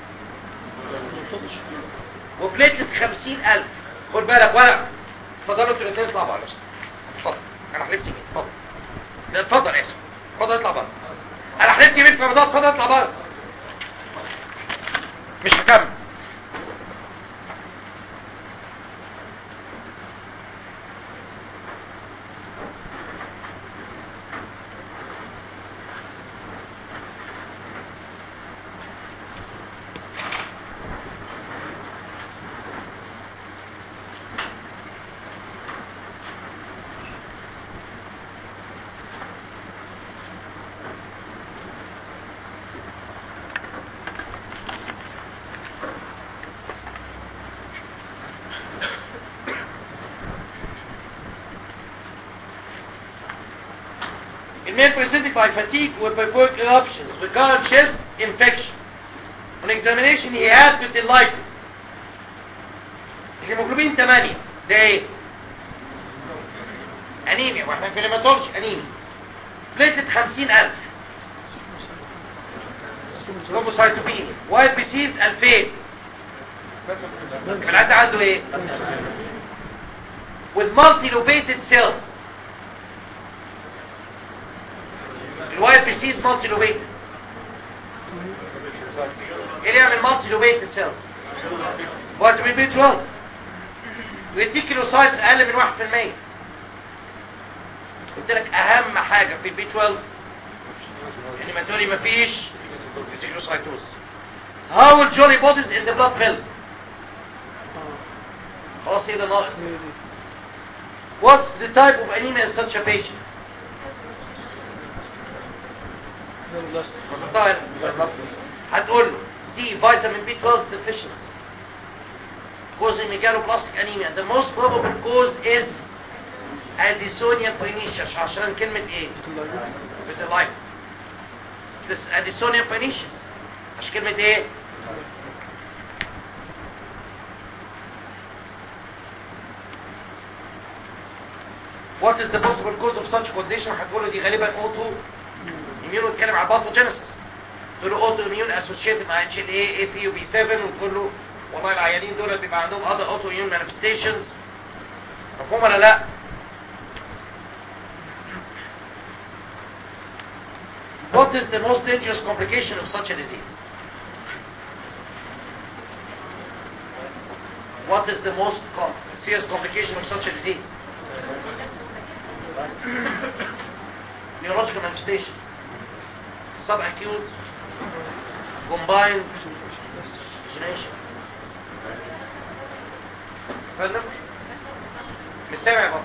Speaker 3: وبليتلت 50000 خد بالك ورق اتفضلوا انتوا الاثنين اطلعوا بره اتفضل انا حلفت يمين اتفضل لا اتفضل اسف اتفضل اطلع بره انا حلفت يمين في رمضان اتفضل اطلع بره مش هكمل In men presented by fatigue with purpuric eruptions with current chest infection. On examination he had vitiligo. الهيموجلوبين 8 ده ايه؟ انيميا واحنا في الهيماتولوجي انيميا. بليتلت 50000 ثرومبوسايتوبينيا وايت بي سيز 2000 يبقى العيان ده عنده ايه؟ with multi lobated cells الوايت بي سيز مالتي لوبيتد ايه اللي يعمل مالتي لوبيتد سيلز فيتامين بي 12 ريتيكولوسايتس اقل من 1% قلت لك اهم حاجه في البي 12 ان ما تقولي مفيش ريتيكولوسايتوز how will jolly bodies in the blood fill خلاص ايه ده ناقص what's the type of anemia in such a patient طيب هتقول له دي فيتامين بي 12 deficiency causing megaloblastic anemia the most probable cause is Addisonian pernicious عشان كلمة ايه vitiligo this Addisonian pernicious عشان كلمة ايه What is the possible cause of such condition هتقول دي غالبا اوتو اميون اتكلم على باثوجينيسيس تقول له اوتو اميون اسوشيتد مع اتش ال اي اي بي وبي 7 وتقول له والله العيانين دول بيبقى عندهم other اوتو اميون مانيفستيشنز مفهوم ولا لا؟ What is the most dangerous complication of such a disease? What is the most com serious complication of such a disease? Neurological manifestation. Subacute, combined, imagination. فاهم؟ مش سامع يا بابا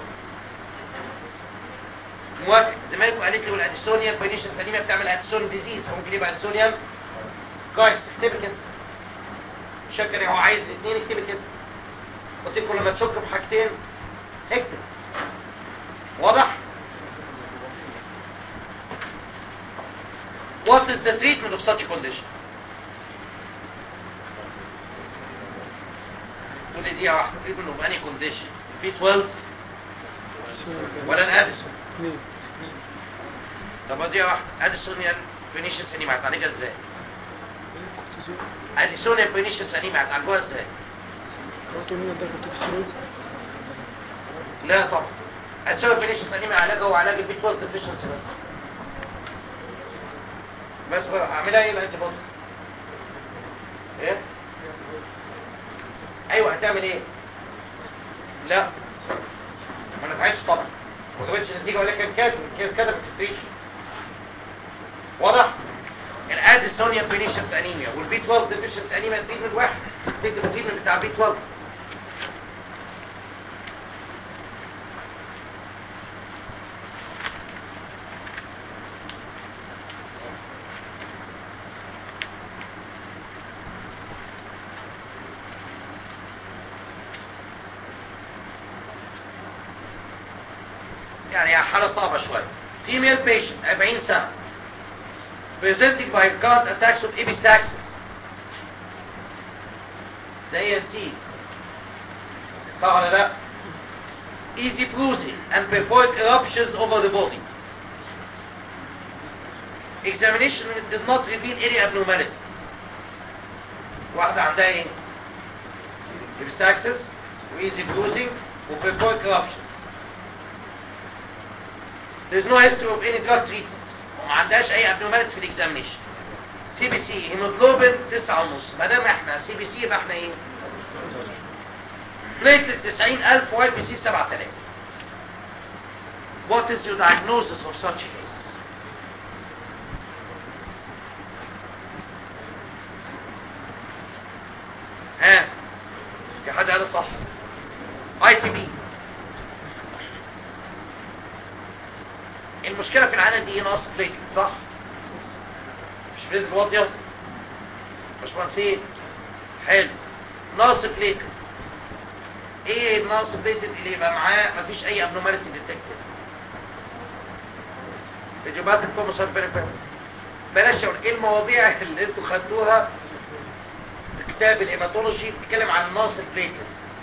Speaker 3: موافق زمايلكم قالت لي والاديسونيا بينيشن سليمه بتعمل اديسون ديزيز ممكن يبقى اديسونيا كويس اكتبي كده شكرا هو عايز الاثنين اكتبي كده قلت لكم لما تشك بحاجتين اكتب واضح What is the treatment of such a condition? تقول لي دقيقة واحدة treatment of any condition B12 ولا الاديسون طب دقيقة واحدة اديسونيان بينيشنس انيميا هتعالجها ازاي؟ اديسونيان بينيشنس انيميا هتعالجوها ازاي؟ لا طبعا اديسونيان بينيشنس انيميا علاجها هو علاج البي 12 ديفيشنسي بس بس بقى اعملها ايه الانتي بودي ايه ايوه هتعمل ايه لا ما نفعتش طبعا ما جابتش نتيجه ولكن كاتب كاتب في التريتمنت واضح الاديسونيا بينيشنس انيميا والبي 12 ديفيشنس انيميا تريتمنت واحد تكتب التريتمنت بتاع بي 12 يعني حالة صعبة شوية female patient 40 سنة presenting by guard attacks of epistaxis ده ENT صح ولا لا easy bruising and purpuric eruptions over the body examination did not reveal any abnormality واحدة عندها ايه epistaxis وايزي bruising وبريفويد corruptions there is no history of any drug treatment وما عندهاش اي abnormality في الاكزامينيشن سي بي سي هيموجلوبين 9 ونص ما دام احنا سي بي سي يبقى احنا ايه بليتلت 90000 واي بي سي 7000 What is your diagnosis of such a case? ها في حد قال صح اي تي بي المشكله في العانه دي نقص بليت صح مش بليت الواطيه باشمهندس ايه حلو نقص بليت ايه النقص بليت اللي يبقى معاه مفيش اي ابنورماليتي ديتكتد اجابات الكومسر بيرفكت بلاش اقول ايه المواضيع اللي انتوا خدتوها في كتاب الهيماتولوجي بتتكلم عن النقص البليتلت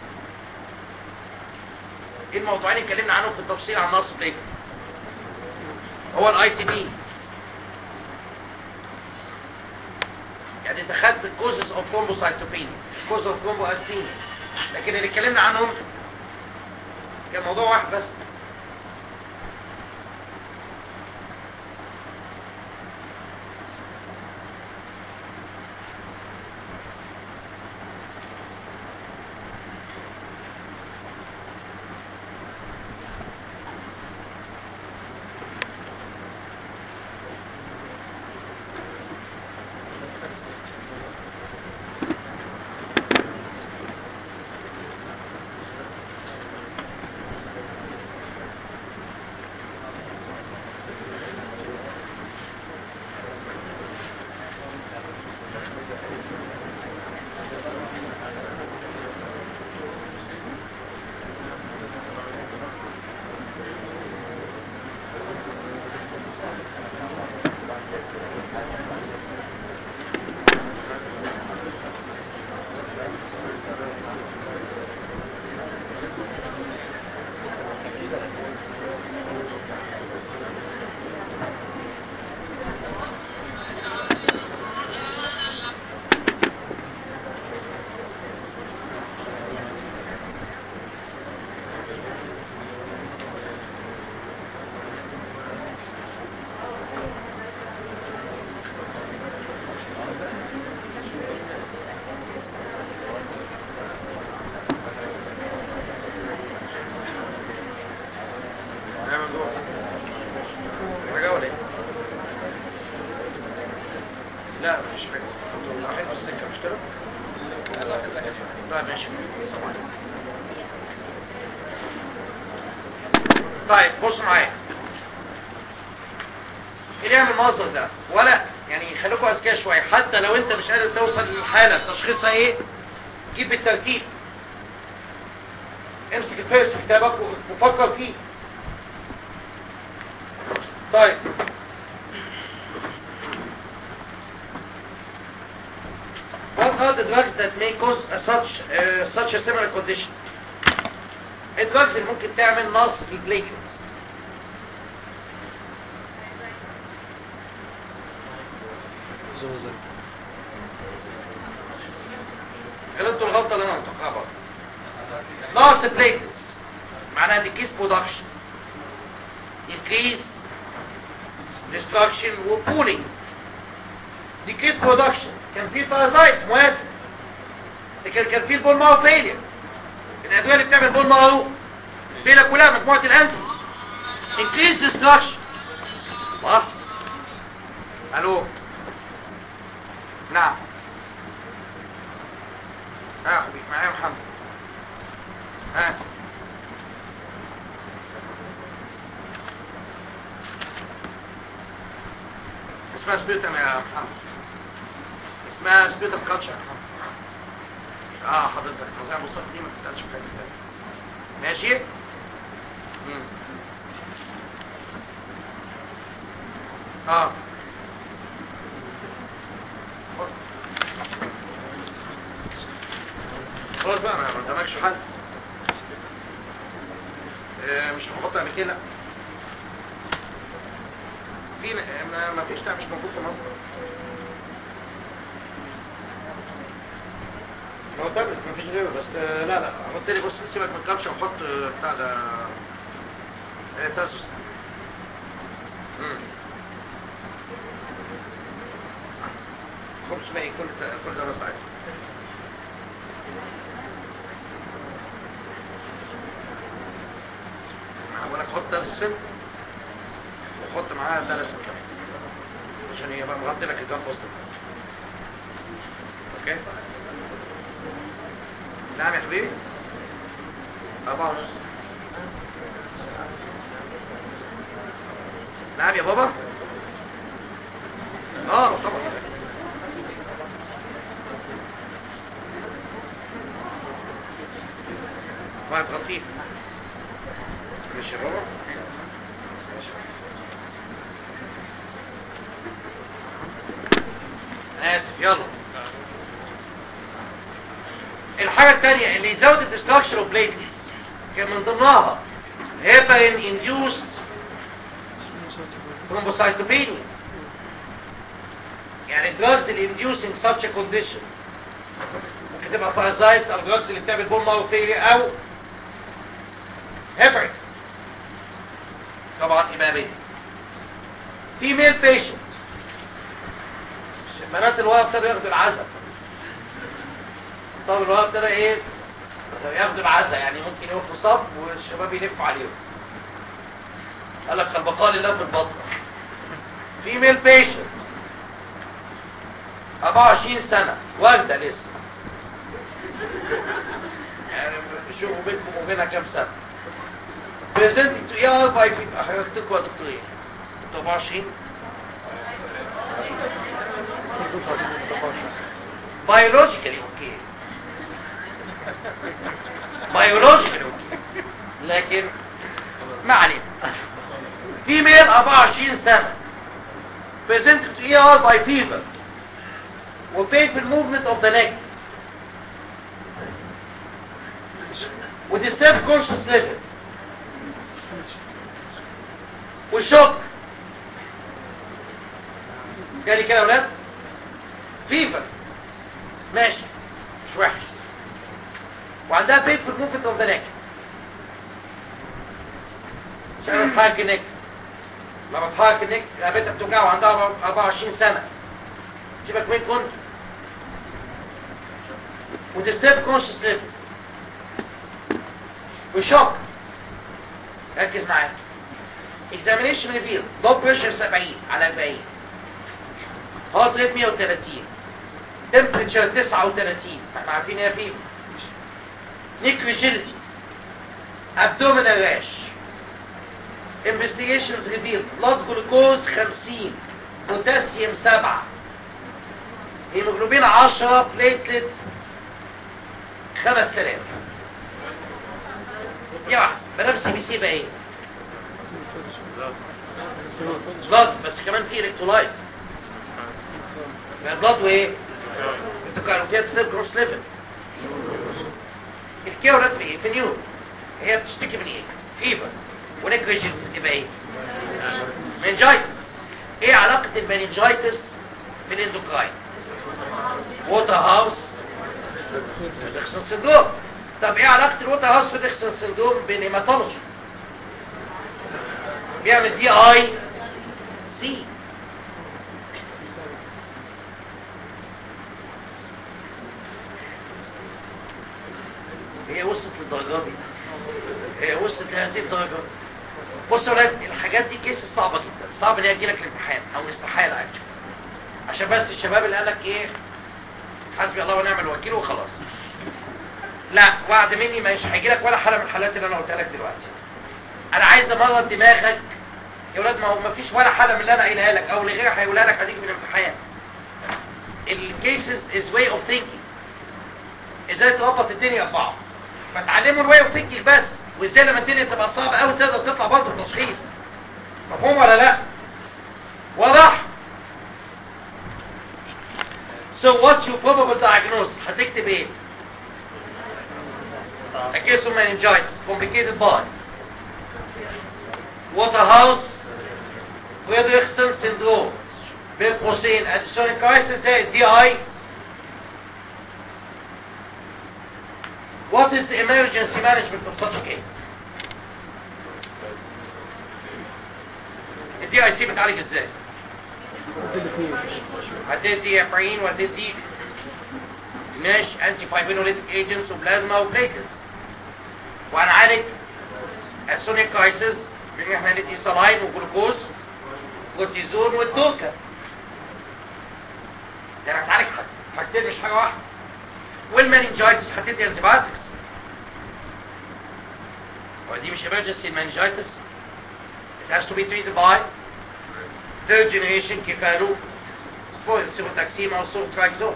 Speaker 3: ايه الموضوعين اللي اتكلمنا عنهم في التفصيل عن النقص البليتلت هو الاي تي بي يعني انت خدت الكوزز اوف كرومبوسايتوبينيا كوز اوف كرومبو استينيا لكن اللي اتكلمنا عنهم كان موضوع واحد بس نعمل دور حاجة ولا ايه؟ لا مش فاكر كنتوا رايحين في السكة مش كده؟ لا ماشي طبعا طيب بص معايا اللي يعمل المنظر ده ولا يعني خليكم اذكياء شويه حتى لو انت مش قادر توصل للحاله تشخيصها ايه جيب بالترتيب امسك الفيرس في كتابك وفكر فيه طيب What are the drugs that may cause a such uh, such a similar condition? الدراجز اللي ممكن تعمل نقص في البليتلتس
Speaker 5: زوزة
Speaker 3: غلطتوا الغلطه اللي انا متوقعها برضه نقص بليتلتس معناها decrease production increase destruction وبولينج decrease production كان في بارازايت موافق لكن كان في البول مارو فيلير الادويه اللي بتعمل بول مارو فيلير كلها مجموعه الانتيز increase destruction صح الو نعم ها يا حبيبي معايا محمد ها اسمها سبيوتم يا محمد اسمها سبيوتم كاتشر اه حضرتك مزايا المصطفى دي ما بتتقالش في حته تانية ماشي مم. اه خد. خلاص بقى ما ما قدامكش حل آه، مش هنحط قبل كده في ما, ما فيش لا مش موجود في مصر ما هو تابلت ما فيش غيره بس آه، لا لا حط لي بص سيبك من الكبشه وحط آه، بتاع ده آه، تاسوس مم. خبز باقي كل ده كل ده بس عادي اقول لك حط تاسوس وحط معاها ثلاث كمان عشان يبقى مغطي لك الجنب وسط اوكي نعم يا حبيبي أربعة ونص نعم يا بابا اه طبعا ما تغطيه ماشي يا بابا ماشي اسف يلا الحاجة التانية اللي يزود الدستركشن اوف بليتلز كان من ضمنها هيبرين انديوست thrombocytopenia يعني drugs اللي inducing such a condition ممكن تبقى parasites او drugs اللي بتعمل بون مارو failure او heparin طبعا إمامية female patient بنات الوقت ابتدوا ياخدوا العزم طب الوقت ابتدى ايه ياخدوا العزة يعني ممكن يوقفوا صف والشباب يلفوا عليهم قال لك البقاء لله في البطن فيميل بيشنت 24 سنة واخدة لسه يعني شوفوا بينكم وبينها كام سنة بريزنتنج تو اي ار باي هياخدوكوا يا دكتورين انتوا 24 biologically اوكي biologically اوكي لكن ما علينا female 24 سنة presented to ER by fever و painful movement of the neck و disturbed conscious level والشوك جالي كده يا ولاد فيفر ماشي مش وحش وعندها painful movement of the neck مش قادرة تحرك النك لما تحرك النك رقبتها بتوجع وعندها 24 سنة سيبك مين كنت وديستيرب كونشس ليفل وشوك ركز معايا examination reveal blood pressure 70 على 40 heart rate 130 temperature 39 احنا عارفين ايه فيه neck rigidity abdominal rash investigations reveal blood glucose 50 potassium 7 هيموجلوبين 10 platelet 5000 دي واحدة مدام سي بي سي بقى ايه بلاد بس كمان في الكترولايت بلاد وايه انتوا كانوا فيها تصير كروس ليفل الكيورات في ايه في نيو هي بتشتكي من ايه فيبر ونيجريشن تبقى ايه منجايتس ايه علاقة المنجايتس بالاندوكراين ووتر هاوس ديخسون سندروم طب ايه علاقة الووتر هاوس في ديخسون سندروم بالهيماتولوجي بيعمل دي اي سي هي وصلت للدرجة دي هي وصلت لهذه الدرجة بص يا ولاد الحاجات دي كيس صعبة جدا صعب ان هي تجيلك الامتحان او استحالة اكشن عشان بس الشباب اللي قالك ايه حسبي الله ونعم الوكيل وخلاص لا وعد مني مش هيجيلك ولا حالة من الحالات اللي انا قلتها لك دلوقتي انا عايز امرض دماغك يا ولاد ما هو ما فيش ولا حالة من اللي انا قايلها لك او اللي غيرها هيقولها لك هتيجي من الامتحان الكيسز از واي اوف ثينكينج ازاي تربط الدنيا ببعض فتعلموا الواي اوف ثينكينج بس وازاي لما الدنيا تبقى صعبه قوي تقدر تطلع برضه بتشخيص مفهوم ولا لا واضح so what's your probable diagnosis هتكتب ايه a case of meningitis complicated by water house ويدو يخسن سندروم بين قوسين اديسونيك كرايسيس زي الدي اي What is the emergency management of such a case? الدي اي سي بتعالج ازاي؟ هتدي ابرين وهتدي ماشي انتي فايبرينوليتيك ايجنتس وبلازما وبليتلز وهنعالج السونيك كرايسيس بان احنا ندي سلاين وجلوكوز كورتيزون والدوكا يعني هتعالج حاجة- حاجتين مش حاجه واحده والمانجايتس هتدي انتيبيوتكس ودي مش emergency meningitis it has to be treated by third generation كيفالو سبويل سيبوتاكسيم او سوفتراكزون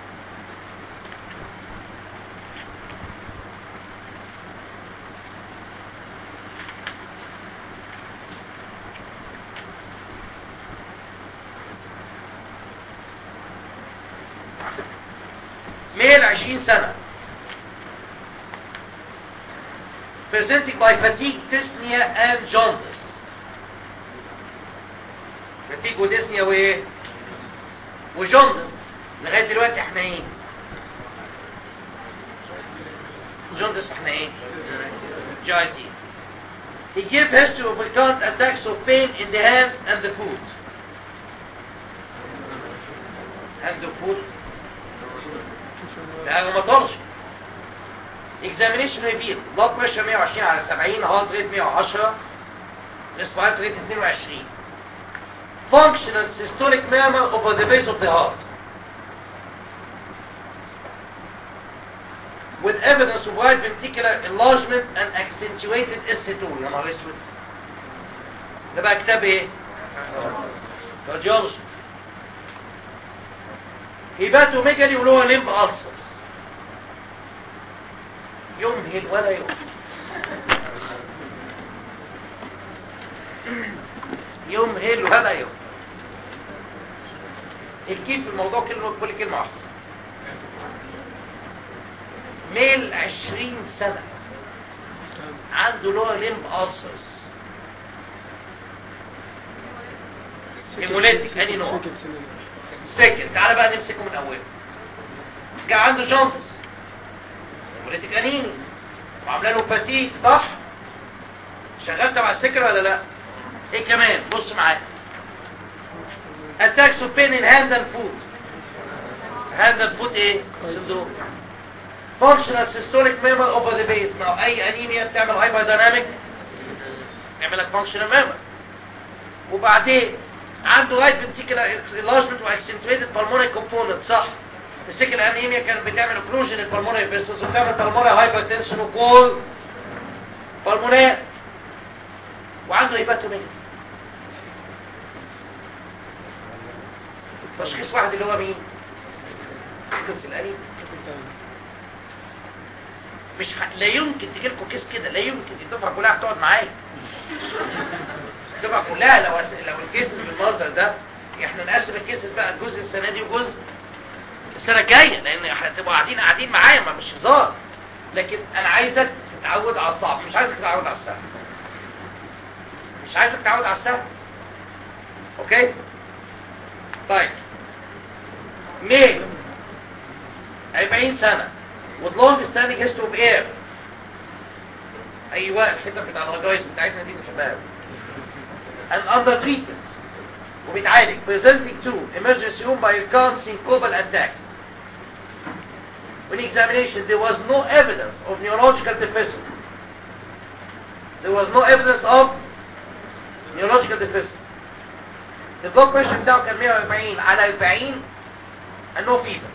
Speaker 3: ميل 20 سنة presenting by fatigue, dyspnea and jaundice fatigue وديسنيا وايه وجوندس لغاية دلوقتي احنا ايه جوندس احنا ايه جايتي He gave history of recurrent attacks of pain in the hands and the foot. And the foot ده روماتولوجي examination revealed blood pressure 120 على 70 heart rate 110 respiratory rate 22 functional systolic murmur over the base of the heart with evidence of right ventricular enlargement and accentuated SC2 يا نهار اسود ده بقى كتاب ايه؟ راديولوجي هيباتوميجالي ولو ليمب ألسرز يمهل ولا يمهل يمهل ولا يمهل الكيف في الموضوع كلمة كل كلمة واحدة ميل عشرين سنة عنده لو ليمب ألسرز هيموليتك أني نوع سكن تعالى بقى نمسكه من أوله جاء عنده جونتس هيموليتك أنيني وعامله له فاتيك صح شغال تبع السكر ولا لا ايه كمان بص معايا attacks of pain in hand and foot hand and foot ايه syndrome functional systolic murmur over the base ما هو اي انيميا بتعمل هايبر دايناميك يعمل لك functional murmur وبعدين عنده right ventricular enlargement واكسنتويتد pulmonary component صح السكر انيميا كانت بتعمل occlusion للبلمونري فيسلز وبتعمل pulmonary hypertension وكول pulmonary وعنده هيباتوميجالي تشخيص واحد اللي هو مين تشخيص القريب مش ح... لا يمكن تجي لكم كيس كده لا يمكن الدفعه كلها هتقعد معايا الدفعه كلها لو أس... لو الكيسز بالمنظر ده احنا نقسم الكيسز بقى جزء السنه دي وجزء السنه الجايه لان هتبقوا قاعدين قاعدين معايا ما مش هزار لكن انا عايزك تتعود على الصعب مش عايزك تتعود على السهل مش عايزك تتعود على السهل اوكي طيب ميل 40 سنة with long standing history of air ايوه الحته بتاع الهجايز بتاعتنا دي بنحبها قوي and under treatment وبيتعالج presenting to emergency room by recurrent syncopal attacks when examination there was no evidence of neurological deficit there was no evidence of neurological deficit البلوك بريشر بتاعه كان 140 على 40 and no fever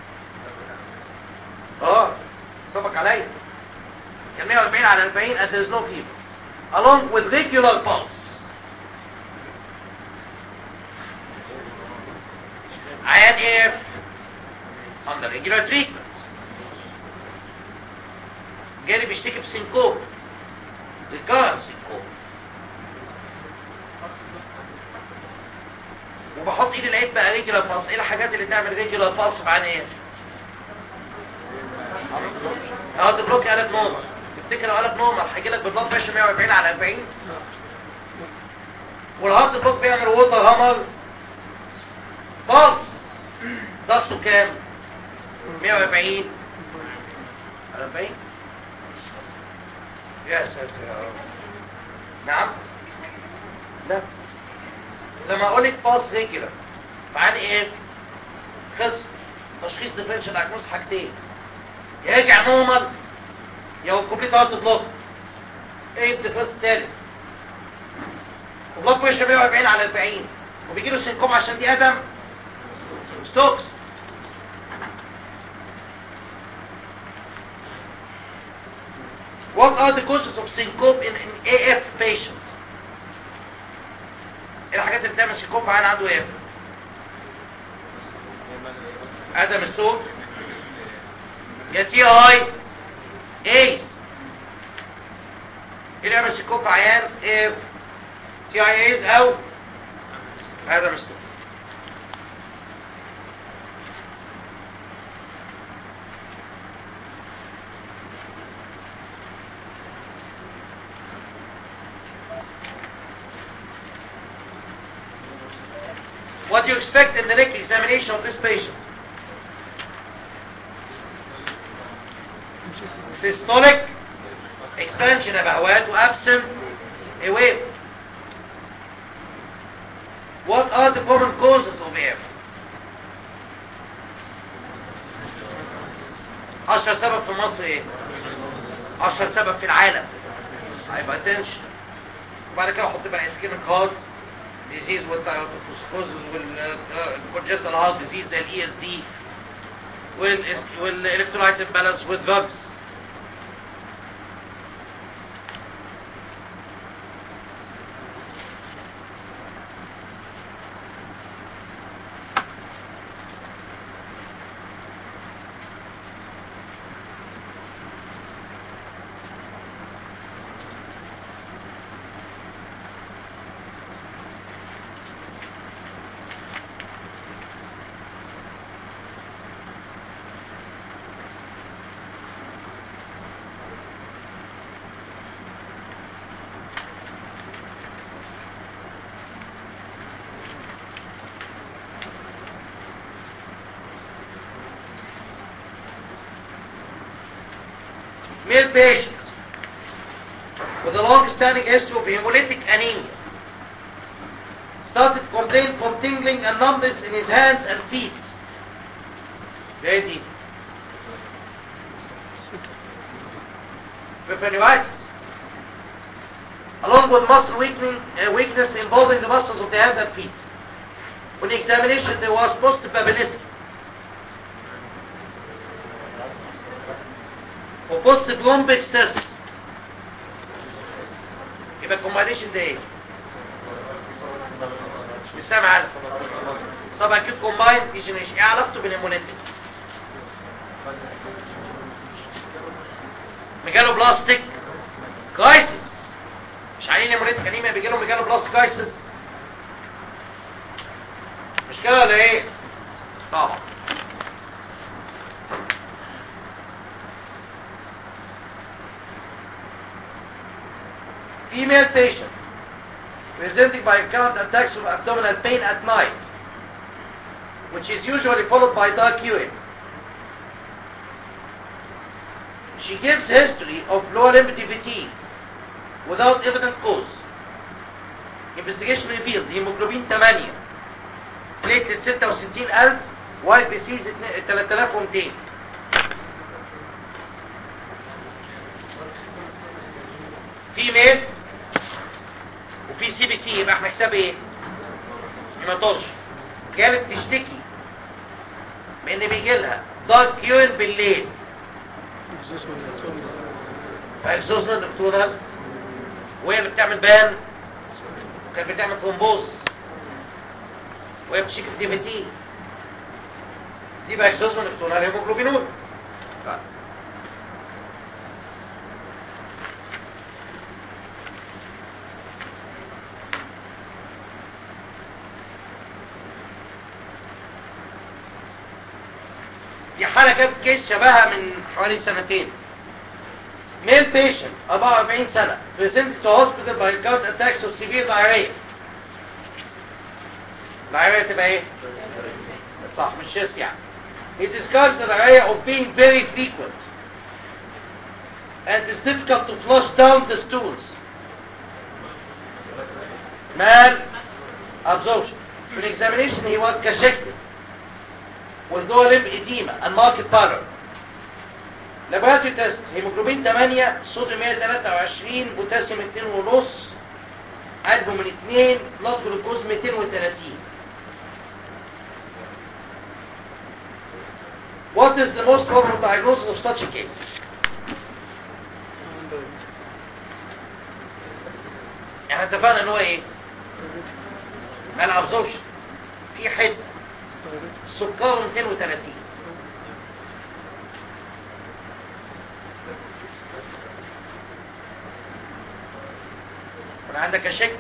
Speaker 3: اه سبق عليا كان 140 على 40 and there is no fever along with regular pulse عيان ايه under regular treatment جالي بيشتكي بسينكوب recurrent سينكوب وبحط ايدي لقيت بقى ريجولار بالس ايه الحاجات اللي تعمل ريجولار بالس معانا ايه اه ده بلوك قلب نورمال تفتكر لو قلب نورمال هيجي لك بالبلاد بريشر 140 على 40 والهارت بلوك بيعمل ووتر هامر بالس ضغطه كام 140 على 40 يا ساتر يا رب نعم لا لما اقول لك بالس ريجولار معنى ايه خلص تشخيص ديفرنشال دايجنوز حاجتين يا يرجع نورمال يا هو كومبليت هارت بلوك ايه الديفرنس الثالث وبلوك بريشر 140 على 40 وبيجي له سينكوم عشان دي ادم ستوكس What are the causes of syncope in an AF patient? ايه الحاجات اللي بتعمل سينكوب في عيان عنده AF؟ ادم ستوك يا تي اي ايس ايه اللي يعمل سينكوب في عيان AF؟ تي اي ايس او ادم ستوك What do you expect in the neck examination of this patient? Systolic expansion of أهوات وabsent a wave. What are the common causes of AF? أشهر سبب في مصر إيه؟ أشهر سبب في العالم hypertension وبعد كده أحط بقى ischemic heart disease والتيروتوكسكوزز والكونجنتال هارت ديزيز زي الاي اس دي والالكترولايت امبالانس والدراجز male patient with a long-standing history of hemolytic anemia started complain from tingling and numbness in his hands and feet. ايه دي؟ Pneumonitis. Along with muscle weakening, uh, weakness involving the muscles of the hand and feet. On the examination, there was post-Babinski. وبوست بلومبكس تيست يبقى الكومباينيشن ده ايه؟ مش سامع عنه سب اكيد كومباين ديجنيشن ايه علاقته بالهيموليتيك؟ ميجالو بلاستيك كرايسيس مش عايزين هيموليتيك انيميا بيجي لهم ميجالو بلاستيك كرايسيس مش كده ولا ايه؟ طبعا female patient presenting by recurrent attacks of abdominal pain at night, which is usually followed by dark urine. She gives history of lower limb DVT without evident cause. Investigation revealed hemoglobin 8, platelet 66000, white disease 3200. Female وفي سي بي سي يبقى احنا كتاب ايه هيماتولوجي كانت تشتكي بان بيجي لها دارك يورين بالليل فاكسوسنا دكتوره وهي اللي بتعمل بان وكانت بتعمل ترومبوز وهي بتشتكي بدي في تي دي بقى اكسوسنا دكتوره الهيموجلوبينول طيب. دي حالة جاب كيس شبهها من حوالي سنتين male patient 44 سنة presented to hospital by gout attacks of severe diarrhea العيارية تبقى ايه صح مش شيست يعني It describes the diarrhea of being very frequent and it's difficult to flush down the stools. mal absorption. In examination he was cachected with lower limb edema and marked pallor. Laboratory test hemoglobin 8 صوديوم 123 بوتاسيوم 2 ونص البومين 2 بلاد جلوكوز 230 What is the most common diagnosis of such a case? احنا اتفقنا ان هو ايه؟ مال ابزوربشن في حته سكره 230 ولا عندك شك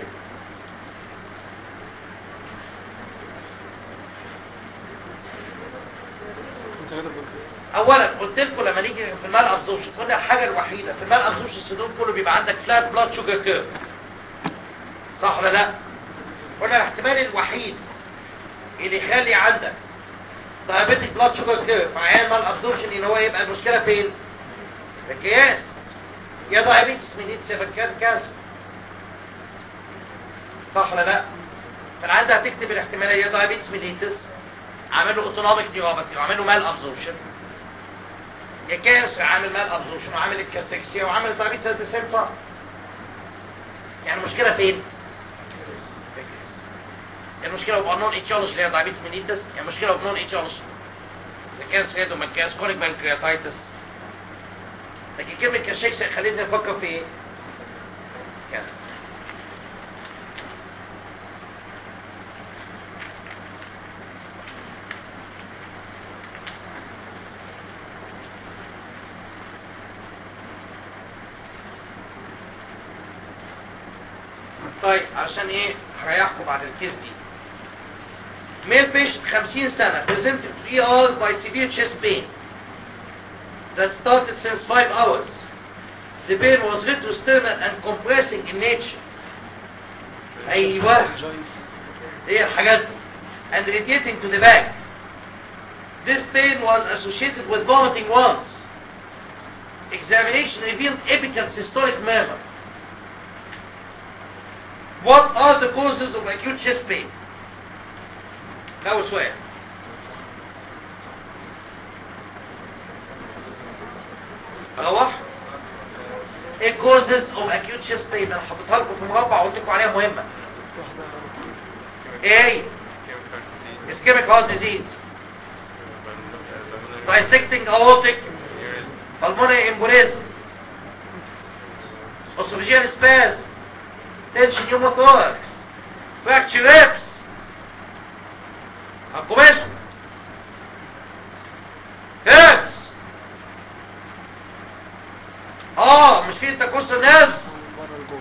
Speaker 3: اولا قلت لكم لما نيجي في المال ابزوربشن قلنا الحاجه الوحيده في المال ابزوربشن السدود كله بيبقى عندك فلات بلاد شوجر كيرف صح ولا لا قلنا الاحتمال الوحيد اللي يخلي عندك دايابيتك بلاد شوجر كيرف عيان مال ابزوربشن ان هو يبقى المشكله فين القياس يا دايابيتس ميليتس يا بكان كانسر صح ولا لا فالعيان ده هتكتب الاحتماليه يا دايابيتس ميليتس عامل له اوتونوميك نيوروباثي وعامل له مال ابزوربشن يا كانسر عامل مال ابزوربشن وعامل الكاسكسيا وعامل دايابيتس ات ذا سيم تايم يعني المشكله فين المشكله بقانون ايتيولوجي اللي هي دايابيتس ميليتس المشكله بقانون ايتيولوجي اذا كان سيدو مكاس كونيك بانكرياتايتس لكن كلمه كاشيكس خلينا نفكر في ايه كانسر طيب عشان ايه هريحكم بعد الكيس دي male patient 50 سنة presented to ER by severe chest pain that started since 5 hours. The pain was retrosternal and compressing in nature. أيوة هي الحاجات دي and radiating to the back. This pain was associated with vomiting once. Examination revealed apical systolic murmur. What are the causes of acute chest pain? ده أول سؤال. أروح ايه causes of acute chest pain انا حطيتها لكم في مربع وقلت لكم عليها مهمة ايه هي ischemic heart disease dissecting aortic pulmonary embolism esophageal spasm tension pneumothorax fracture ribs هتكمشوا هيربس اه مش في تكوس نيرفز
Speaker 5: بره لجوه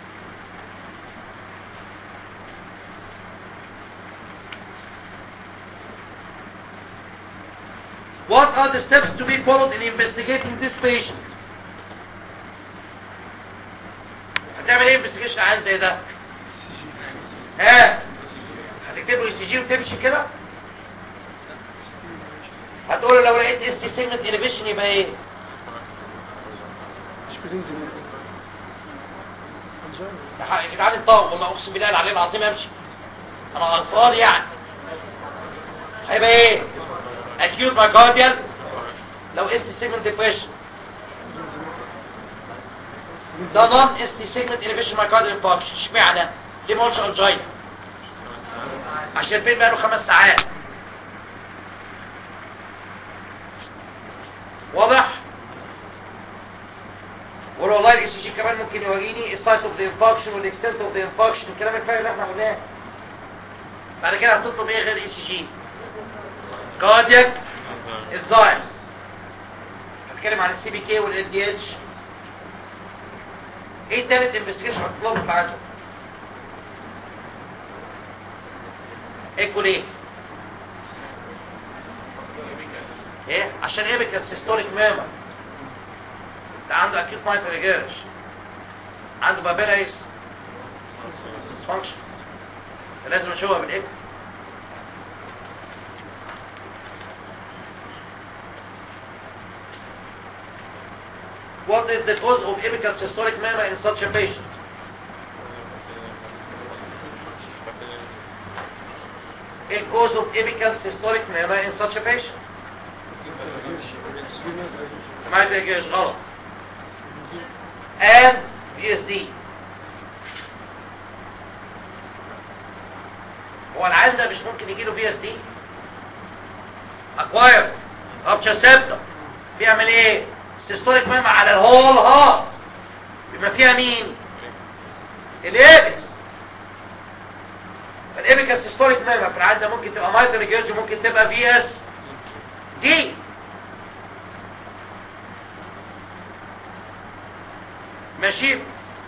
Speaker 3: What are the steps to be followed in investigating this patient? هتعمل ايه investigation عن زي ده؟
Speaker 5: سي جي
Speaker 3: ها هتكتب له سي جي وتمشي كده؟
Speaker 5: ستيل
Speaker 3: هتقول له لو لقيت اس تي سيجمنت انيبيشن يبقى ايه؟
Speaker 5: مش بتنزل من دي انجينا
Speaker 3: يا حق- يا جدعان الطاق والله اقسم بالله العلي العظيم امشي انا غلطان يعني هيبقى ايه؟ acute myocardial لو اس تي سيجمنت ديبريشن ده نون اس تي سيجمنت انيبيشن مايكارديال انفاركشن اشمعنى؟ ليه ما قلتش انجينا؟ عشان البين بقاله خمس ساعات واضح؟ ولا والله الاي سي جي كمان ممكن يوريني السايت اوف ذا انفاركشن والاكستنت اوف ذا انفاركشن الكلام الفارغ اللي احنا قلناه بعد كده هتطلب ايه غير الاي سي جي؟ كاردياك انزايمز هتكلم عن السي بي كي والال دي اتش ايه تالت انفستيجيشن هتطلبه بعدهم؟ ايكو ليه؟ ايه؟ عشان ايه كان سيستوليك ماما ده عنده اكيد مايت ريجيرش عنده بابيلايس فانكشن لازم نشوفها بالايكو What is the cause of apical systolic murmur in such a patient? A cause of apical systolic murmur in such a patient. ما تجيش غلط. And VSD. هو العيان ده مش ممكن يجيله بي اس دي اكواير رابتشر سيبتم بيعمل ايه سيستوليك ميم على الهول هارت يبقى فيها مين الابكس فالابيكال سيستوليك ميم في العيان ده ممكن تبقى مايتر جيرج ممكن تبقى بي اس دي ماشي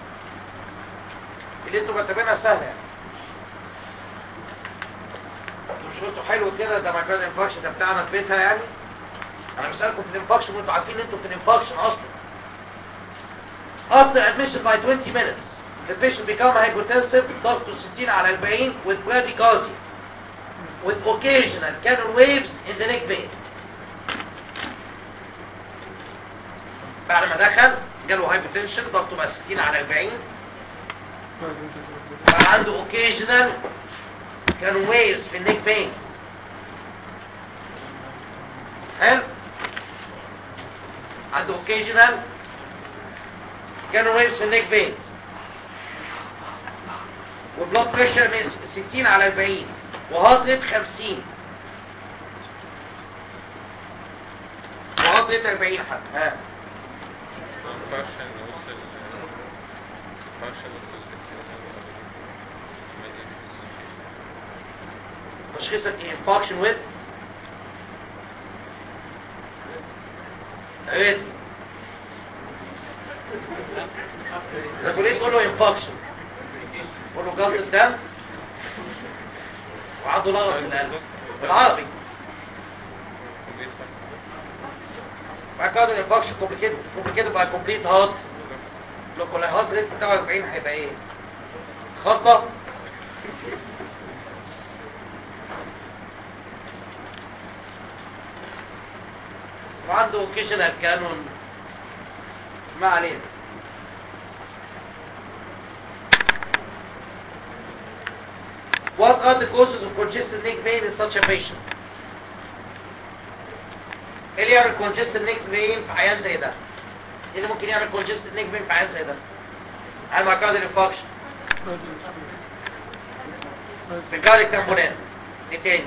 Speaker 3: اللي انتوا كاتبينها سهله يعني مش قلتوا حلو كده ده مكان الانفاكشن ده بتاعنا في بيتها يعني انا بسألكم في الانفاكشن وانتوا عارفين ان انتوا في الانفاكشن اصلا after admission by 20 minutes the patient become hypotensive ضغطه 60 على 40 with bradycardia with occasional canal waves in the neck vein بعد ما دخل جاله هايبوتنشن ضغطه بقى 60 على 40 بقى عنده occasional كانوا ويفز في النيك بينز حلو عنده اوكيجنال كانوا ويفز في النيك بينز والبلاد بريشر من 60 على 40 وهارت ريت 50 وهارت ريت 40 حد ها تشخيصك ايه انفاكشن ويت عيد تقول ايه تقول له انفاكشن تقول له جلطة دم وعنده لغط في القلب بالعربي بعد كده الانفاكشن كومبليكيت كومبليكيت بقى كومبليت هارت لو كل الهارت ريت بتاعه 40 هيبقى ايه خطه وعنده اوكيشنال كانون ما علينا What are the causes of congested neck pain in such a patient? ايه اللي يعمل congested neck pain في عيان زي ده؟ ايه اللي ممكن يعمل congested neck pain في عيان زي ده؟ عيان مايكارديال انفاكشن بكاريك تامبونات ايه تاني؟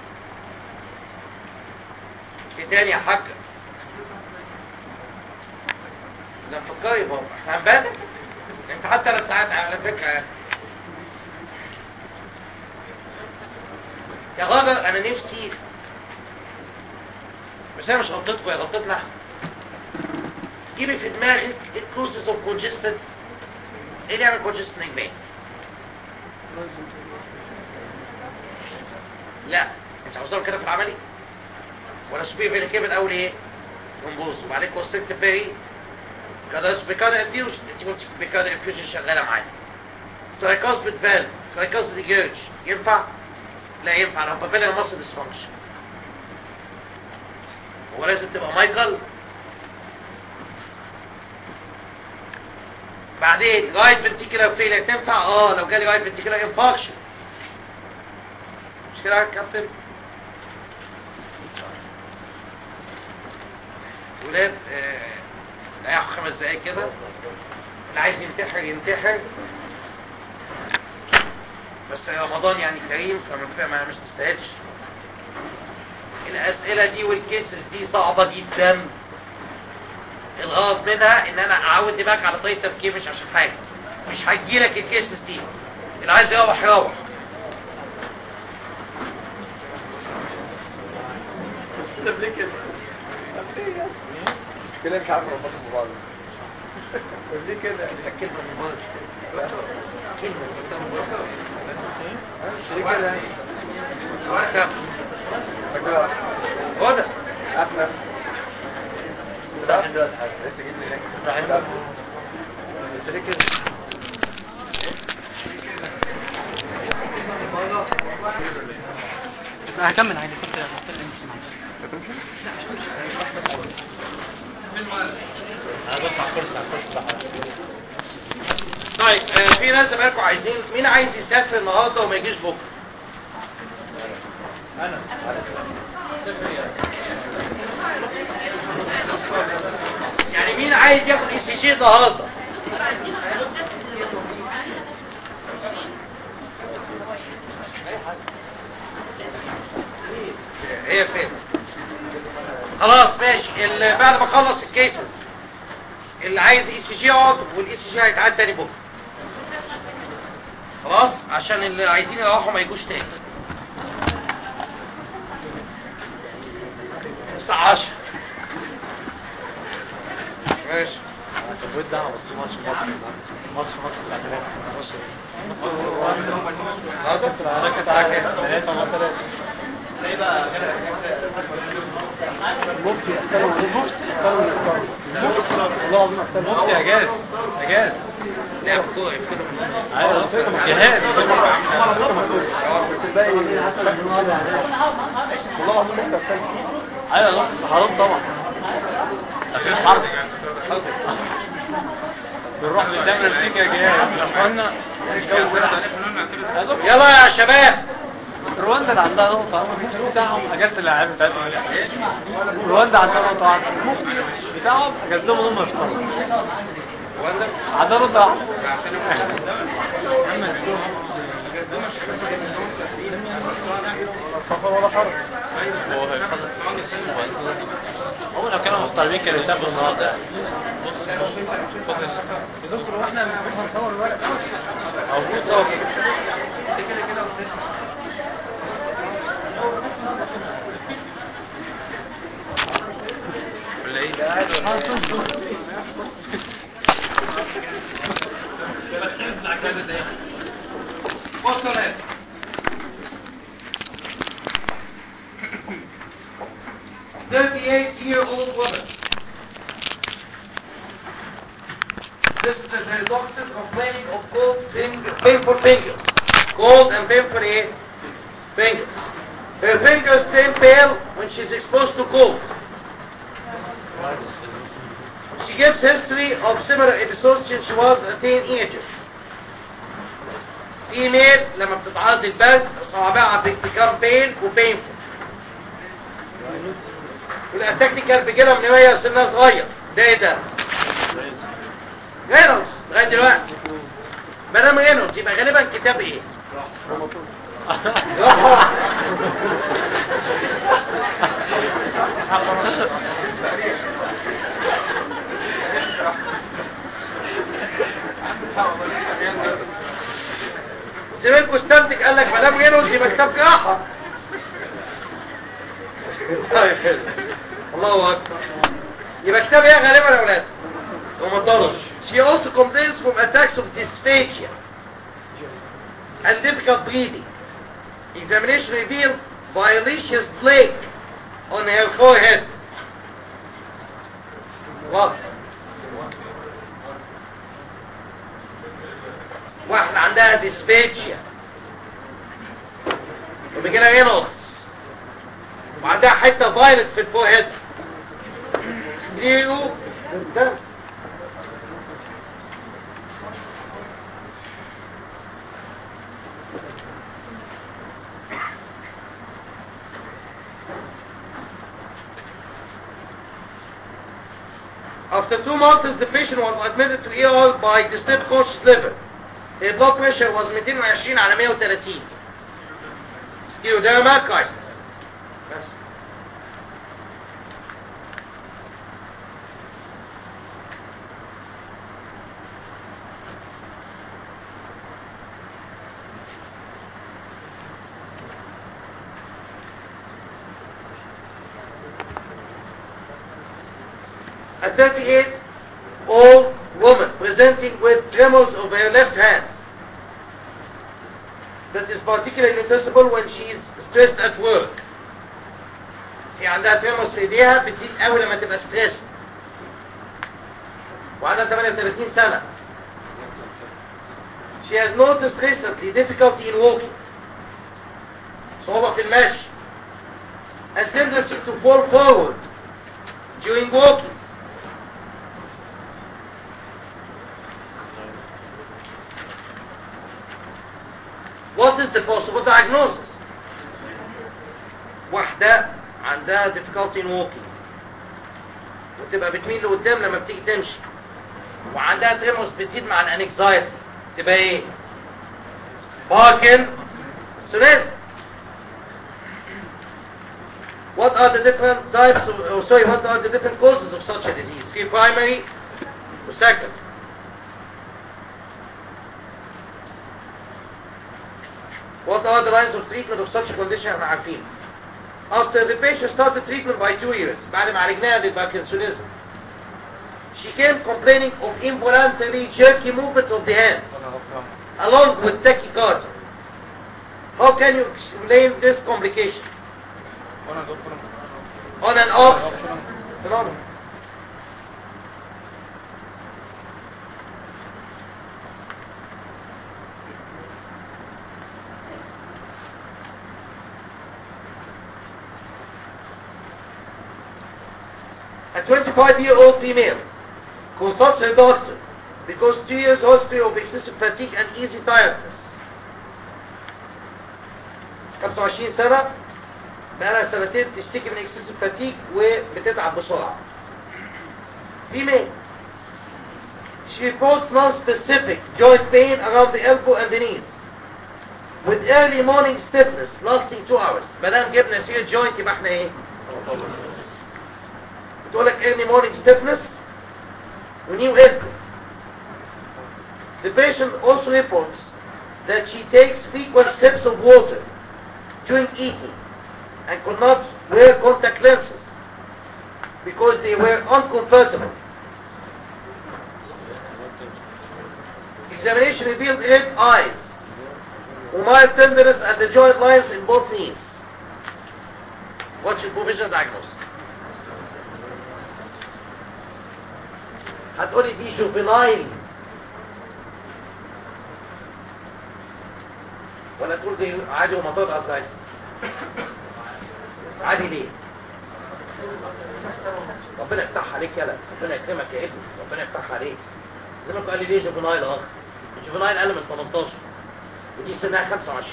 Speaker 3: ايه تاني يا حاج؟ ده مفكري بابا احنا هنبات انت حتى ثلاث ساعات على فكره يعني يا غادر انا نفسي بس هي مش غلطتكم يا غلطتنا احنا جيبي في دماغك الكروسس اوف كونجستد ايه اللي يعمل كونجستد نجمين لا انت عاوزهم كده في العملي ولا سبيه في الكيب الاول ايه ونبوظ وبعدين كوستنت بيري كده بيكادا انفيوجن انت قلت بيكادا انفيوجن شغاله معايا ترايكاز بتفال ترايكاز بتجيرج ينفع لا ينفع لو بابيلا مصر ديسفانكشن هو لازم تبقى مايكل بعدين رايت فنتيكولار فيلر تنفع اه لو جالي رايت فنتيكولار انفاكشن مش كده يا كابتن ولاد آه، ريحوا خمس دقايق كده اللي عايز ينتحر ينتحر بس رمضان يعني كريم فما ما مش تستاهلش الاسئله دي والكيسز دي صعبه جدا الغرض منها ان انا اعود دماغك على طريقه تفكير مش عشان حاجه مش هتجيلك الكيسز دي اللي عايز يروح يروح
Speaker 4: طب ليه كده؟ كده مش عارف اربطهم ببعض طب ليه كده؟
Speaker 3: الكلمه من بره كلمه من بره
Speaker 4: ليه كده؟
Speaker 3: وقتها
Speaker 4: فاكر
Speaker 3: هو ده
Speaker 4: احنا راح دلوقتي حاجه لسه جايين من هناك راح دلوقتي بس ليه كده؟
Speaker 5: لا هكمل عادي كنت كنت امشي معلش
Speaker 4: هتمشي؟ انا بص على الكرسي على الكرسي بقى
Speaker 3: طيب آه، في ناس زمايلكم عايزين مين عايز يسافر النهارده وما يجيش بكره
Speaker 4: انا
Speaker 3: يعني مين عايز ياخد اي سي جي النهارده هي فين خلاص ماشي اللي بعد ما اخلص الكيسز اللي عايز اي سي جي يقعد والاي سي جي هيتعاد تاني بكره خلاص عشان اللي عايزين يروحوا ما يجوش تاني الساعه 10 ماشي
Speaker 4: البيت ده انا بص ماتش مصر ماتش مصر الساعه 3 مصر
Speaker 3: النهارده
Speaker 4: ركز على كده 3 مصر
Speaker 5: المفتي اختاروا المفتي اختاروا والله العظيم اختاروا
Speaker 4: مفتي اجاز اجاز
Speaker 3: لعب كوره يفتكروا
Speaker 4: ايوه جهاد
Speaker 5: بس الباقي والله العظيم مفتي اختاروا
Speaker 4: ايوه حرام طبعا تخريب حرب بنروح قدام النتيجه يا جهاد يا اخوانا
Speaker 3: يلا يا شباب
Speaker 4: رواندا اللي عندها نقطة هم المفتي بتاعهم أجازة اللاعبين بتاعتهم رواندا عندها نقطة واحدة المفتي بتاعهم أجاز لهم إن هم يفطروا
Speaker 3: رواندا
Speaker 4: عندها نقطة واحدة
Speaker 5: سفر ولا حرب
Speaker 4: هم لو كانوا مختارين كانوا يسافروا النهارده يعني
Speaker 5: يا دكتور واحنا مش هنصور الورق
Speaker 4: موجود صور ولا ايه ده قاعد ولا
Speaker 3: بص يا ولاد. Thirty-eight year old woman. This is the doctor complaining of cold finger, painful fingers. Cold and painful eh? fingers. Her fingers turn pale when she's exposed to cold. She gives history of similar episodes since she was a teenager. Female لما بتتعرض للبرد صوابعها بتبقى بين وبينفul. والاتاك دي كانت بتجيلها من وهي سنها صغير. ده ايه ده؟ رينولدز لغايه دلوقتي. ما دام رينولدز يبقى غالبا كتاب ايه؟ روح. سيبك استنتج قال لك ما دام رينولدز يبقى كتاب جراحه. طيب حلو. الله اكبر. يبقى كتاب ايه غالبا يا اولاد؟ روماتولوجي. She also complains from attacks of dysphagia and difficult breathing. Examination revealed violaceous plaque on her forehead. واضح. واحدة عندها dysphagia وبيجي لها رينولدز وعندها حتة فايلت في الفوهيد سكليرو ده After two months, the patient was admitted to ER by disturbed conscious liver. Her blood pressure was 220 على 130. Scleroderma crisis. بس. A 38 old woman presenting with tremors of her left hand that is particularly noticeable when she is stressed at work. في عندها tremors في ايديها بتزيد قوي لما تبقى stressed. وعندها 38 سنة. She has noticed recently difficulty in walking. صعوبة في المشي. And tendency to fall forward during walking. what is the possible diagnosis واحدة عندها difficulty in walking وتبقى بتميل لقدام لما بتيجي تمشي وعندها تريموس بتزيد مع الانكزايتي تبقى ايه باركن سونيزم What are the different types of, oh, sorry, what are the different causes of such a disease? في primary و second. What are the lines of treatment of such a condition احنا عارفين. After the patient started treatment by two years, بعد ما عالجناها للباركنسونيزم, she came complaining of involuntary jerky movement of the hands, along with tachycardia. How can you explain this complication? On and off phenomenon. A 25-year-old female consults her doctor because two years history of excessive fatigue and easy tiredness. 25 سنة بقالها سنتين بتشتكي من excessive fatigue وبتتعب بسرعة. Female. She reports non-specific joint pain around the elbow and the knees with early morning stiffness lasting two hours. ما دام جبنا سير joint يبقى احنا ايه؟ بتقول لك early morning stiffness ونيو elbow. The patient also reports that she takes frequent sips of water during eating and could not wear contact lenses because they were uncomfortable. Examination revealed red eyes, mild tenderness at the joint lines in both knees. What's your provisional diagnosis? هتقولي دي جوفينايل ولا تقول دي عادي ومطار ارثرايتس عادي ليه ربنا يفتح عليك يلا ربنا يكرمك يا ابني ربنا يفتح عليك زي ما قال لي ليه جوفينايل اه الجوفينايل اقل من 18 ودي سنها 25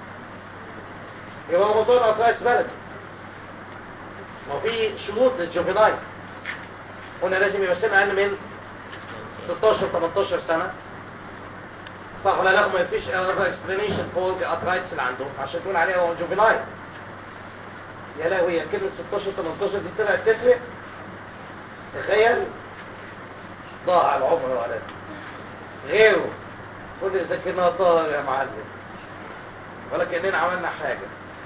Speaker 3: يبقى موضوع ارثرايتس بلدي ما في شروط للجوفينايل قلنا لازم يبقى سن اقل من 16 18 سنه صح ولا لا ما فيش اكسبلانيشن فور الارثرايتس اللي عندهم عشان تقول عليها هو جوفينايل يا لهوي كلمه 16 18 دي طلعت تفرق تخيل ضاع العمر يا ولد غيره قول لي اذا كنا طاهر يا معلم ولا كاننا عملنا حاجه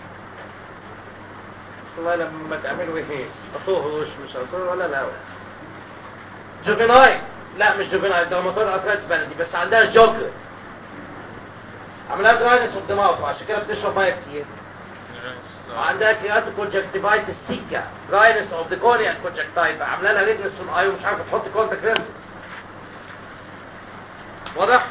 Speaker 3: والله لما تعملوا ايه هتهرش مش هتهرش ولا لا جوفينايل لا مش جوفينايل ده مطار اتلتس بلدي بس عندها جوكر عملها دراينس والدماغ عشان كده بتشرب ميه كتير وعندها كرياتو كونجكتيفايتس سيكا دراينس اوف ذا كوريا كونجكتيفا عامله لها ريدنس في الاي ومش عارفه تحط كونتاكت لينسز واضح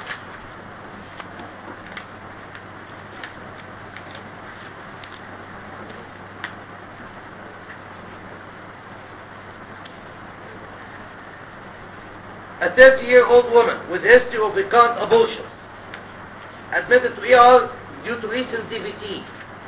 Speaker 3: A 30-year-old woman with history of recurrent abortions admitted to ER due to recent DVT.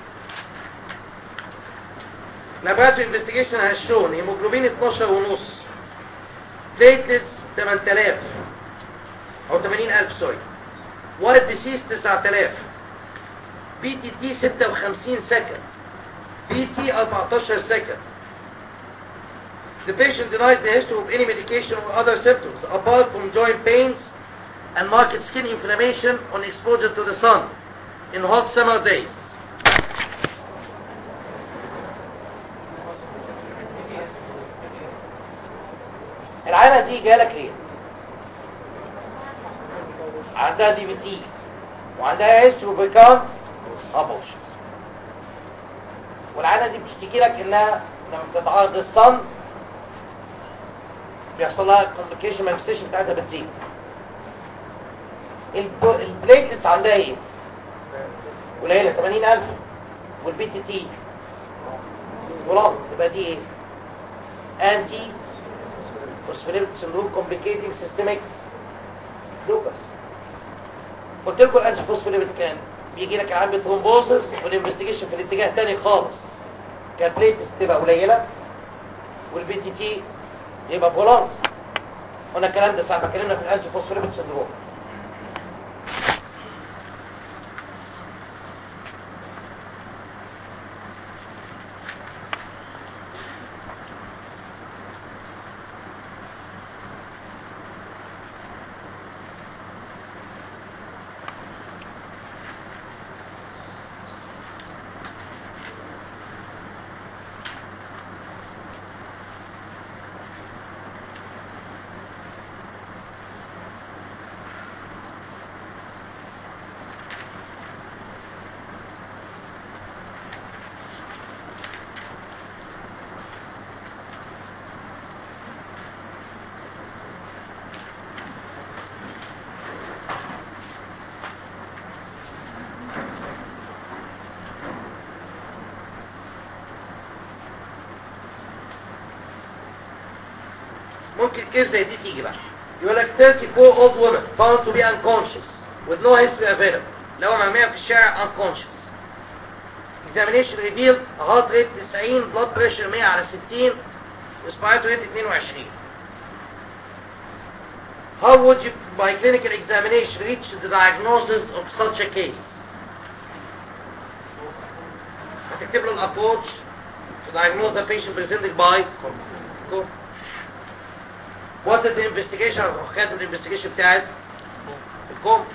Speaker 3: Laboratory investigation has shown hemoglobin 12 ونص platelets 8000 او 80000 سوري وايت بيسيس 9000 بي تي تي 56 سكند بي تي 14 سكند The patient denies the history of any medication or other symptoms apart from joint pains and marked skin inflammation on exposure to the sun in hot summer days. العينة دي جالك ليه؟ عندها دي بي تي وعندها هيستروبيكان ابوشن والعينة دي بتشتكي لك انها لما بتتعرض للصن بيحصل لها كومبليكيشن مانيفستيشن بتاعتها بتزيد الب- البليتلتس عندها ايه؟ قليله 80000 والبي تي تي ولام تبقى دي ايه؟ انتي فوسفوليبيد سندروم كومبليكيتنج سيستميك لوبس قلت لكم الانتي فوسفوليبيد كان بيجي لك العيان بثرومبوزس والانفستيجيشن في الاتجاه تاني خالص كالبليتس تبقى قليله والبي تي تي يبقى بولارد قلنا الكلام ده ساعه ما اتكلمنا في الانتي فوسفوريبيد سندروم ممكن كيس زي دي تيجي بقى يقول لك 34 old women found to be unconscious with no history available لو مرمية في الشارع unconscious examination revealed a heart rate 90 blood pressure 100 على 60 respiratory rate 22 How would you by clinical examination reach the diagnosis of such a case? هتكتب له الابروتش to diagnose a patient presenting by Cool. What is the investigation او كانت الانفستيجيشن بتاعت الكوم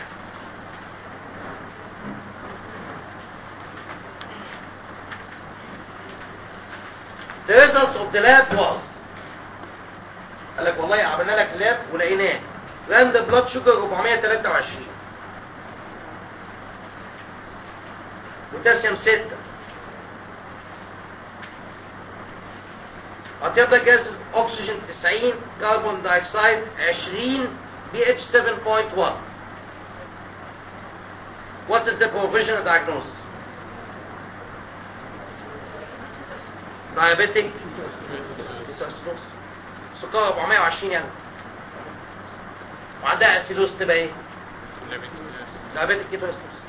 Speaker 3: The results of the lab was قال لك والله عملنا لك لاب ولقيناه random blood sugar 423 بوتاسيوم 6 أطيب جاز أكسجين 90 كربون دايوكسيد 20 بي اتش 7.1 What is the provisional diagnosis? Diabetic ketoacidosis. سكر 420 يعني وعندها اسيدوز تبقى ايه؟ diabetic ketoacidosis.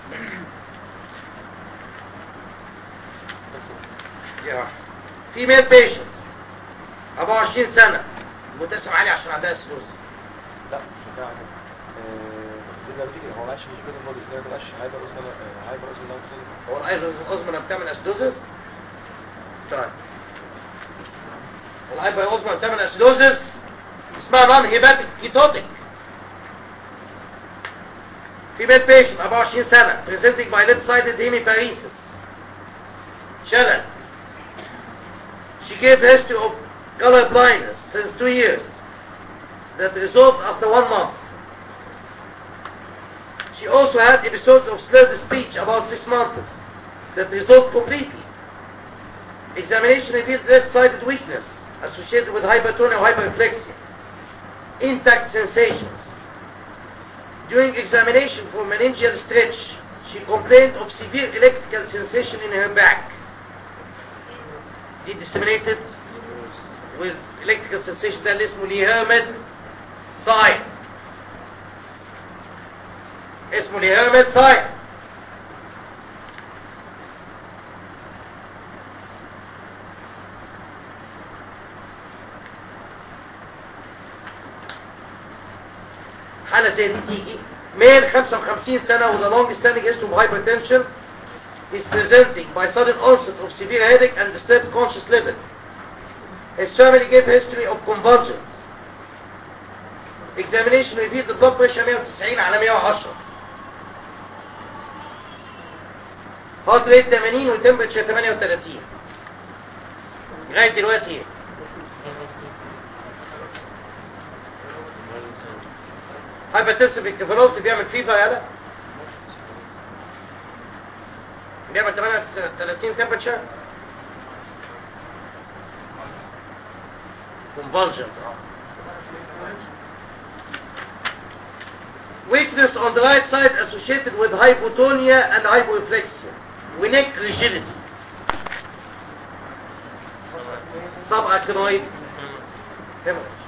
Speaker 3: Yeah. Female patient 24 سنة متسم عالي عشان عندها اسيدوز
Speaker 4: لا مش بتاع دي لو تيجي هو ماشي مش بيقدر بودي ده ماشي هيبقى اصلا هيبقى اصلا لو
Speaker 3: هو الايرون الاوزمنا بتعمل اسيدوزس طيب الهايبر اوزمنا بتعمل اسيدوزس اسمها نون هيباتيك كيتوتيك في بيت بيشن 24 سنة presenting by left-sided hemiparesis شلل She gave history of color blindness since two years that resolved after one month. She also had episodes of slurred speech about six months that resolved completely. Examination revealed left-sided weakness associated with hypertonia or hyperreflexia. Intact sensations. During examination for meningeal stretch, she complained of severe electrical sensation in her back. He disseminated with electrical sensation ده اللي اسمه ليهامد ساين اسمه ليهامد ساين حالة زي دي تيجي ميل 55 سنة with a long standing history of hypertension is presenting by sudden onset of severe headache and disturbed conscious level. His family gave history of convulsions. Examination revealed the blood pressure 190 على 110. heart rate 80 والتمبرتشر 38. لغاية دلوقتي ايه؟ هايبرتنسيف انكفالوت بيعمل فيفا يالا بيعمل 38 تمبرتشر convulsions اه weakness on the right side associated with hypotonia and hyporeflexia neck rigidity subarachnoid hemorrhage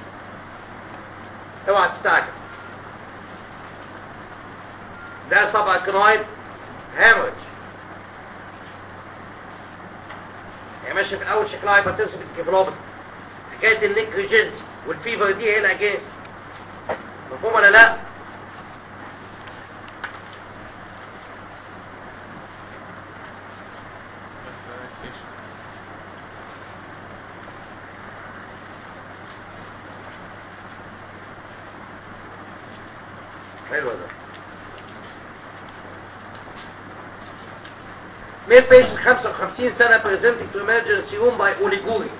Speaker 3: اوعى تستعجل ده subarachnoid هامج هي ماشيه في الاول شكلها هايبرتنسف انكفالوباثي حكايه النيك ريجنتي والفيفر دي هي الاجاز مفهوم ولا لا حلو ده male patient 55 سنة presenting to emergency room by oliguria.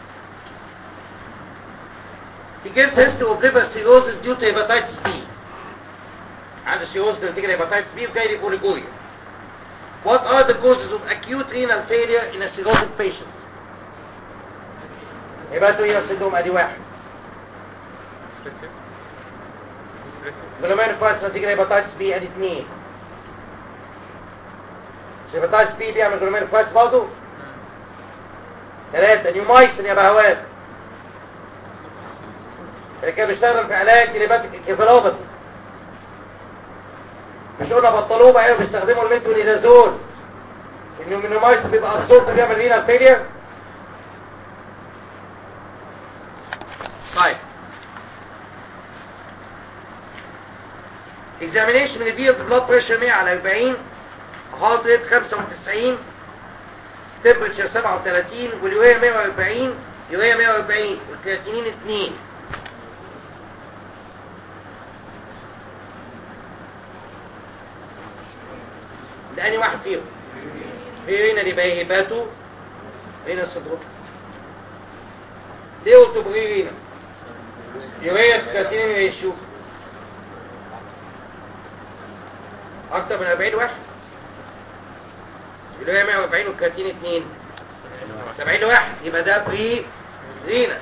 Speaker 3: He gives history of liver cirrhosis due to hepatitis B. عنده cirrhosis نتيجة hepatitis B وجاي لي oliguria. What are the causes of acute renal failure in a cirrhotic patient? hepatorenal syndrome ادي واحد. glomerulonephritis نتيجة هيباتايتس بي ادي اثنين هيباتايتس بي بيعمل glomerulonephritis برضه ثلاثة نيومايسن يا بهوات اللي كان بيشتغل في علاج الهيباتيك انكفالوباثي مش قلنا بطلوه بقى بيستخدموا الميتونيدازول النيومايسن بيبقى ابسورب بيعمل رينال فيلير طيب examination revealed blood pressure 100 على 40 heart rate 95 temperature 37 واليوريا 140 يوريا 140 والكرياتينين 2 ده انهي واحد فيهم في هنا اللي بقى هيباتو هنا صدره ليه قلت بغير هنا يوريا كرياتينين ريشيو اكتر من 40 واحد اللي هي 140 والكراتين 2 70 واحد يبقى ده بري رينا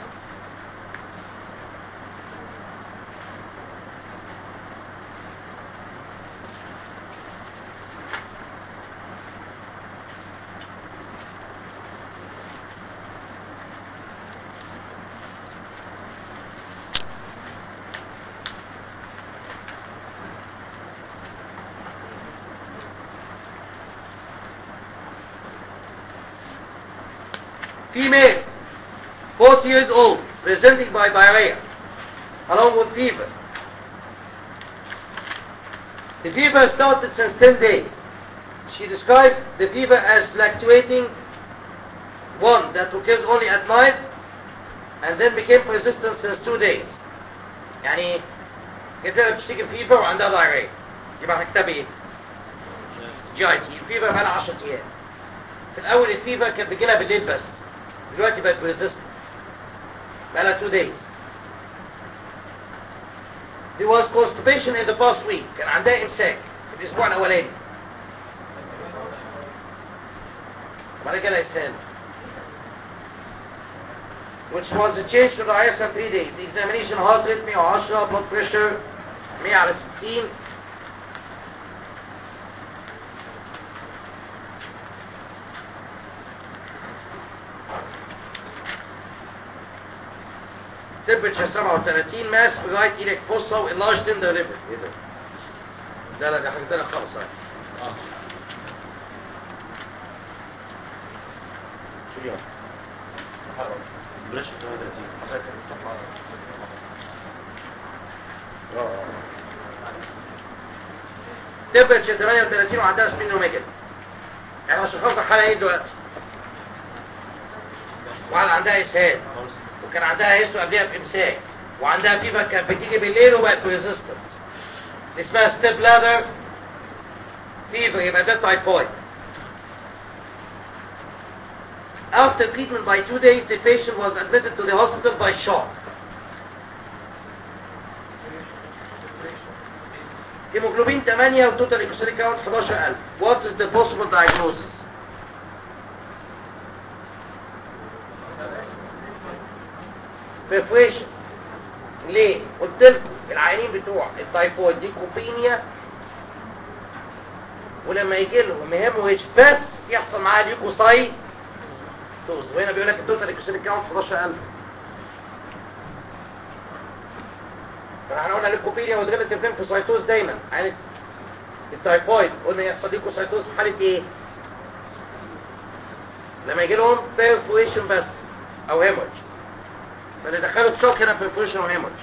Speaker 3: female 40 years old presenting by diarrhea along with fever the fever started since 10 days she described the fever as fluctuating one that occurs only at night and then became persistent since two days يعني جت لها بتشتكي فيفر وعندها diarrhea يبقى هتكتبي ايه جي اي تي الفيفر بقى لها 10 ايام في الاول الفيفر كانت بتجيلها بالليل بس دلوقتي بقت persistent بقى لها 2 days There was constipation in the past week كان عندها امساك في الاسبوع الاولاني وبعد كده اسهال which was a change to the ISM 3 days examination heart rate 110 blood pressure 100 على 60 temperature 37 mass right iliac fossa و enlarged in the liver ايه ده؟ ده لا ده حاجه تانيه خالص يعني شو اليوم؟
Speaker 5: بلاش 38
Speaker 3: temperature 38 وعندها سبينوميجالي يعني شخصنا حالة ايه دلوقتي وقال عندها اسهال وكان عندها هيسو قبلها بامساك وعندها فيفر كانت بتيجي بالليل وبقت ريزيستنت اسمها ستيب لادر فيفر يبقى ده تايفويد After treatment by two days, the patient was admitted to the hospital by shock. Hemoglobin 8 وتوتال ليكوسيريك كاونت 11000. What is the possible diagnosis? perforation ليه؟ قلت لكم العيانين بتوع التايفويد دي كوبينيا ولما يجي لهم هيمويج بس يحصل معاه ليوكوسايت توز وهنا بيقول لك التوتال ليكوسيريك كاونت 11000 طب احنا قلنا ليكوبينيا ودريفيتيف ليمفوسايتوز دايما يعني التايفويد قلنا يحصل ليكوسايتوز في حاله ايه لما يجي لهم بيرفوريشن بس او هيمورج فاللي دخلوا شوك هنا بيرفوريشن او هيمورج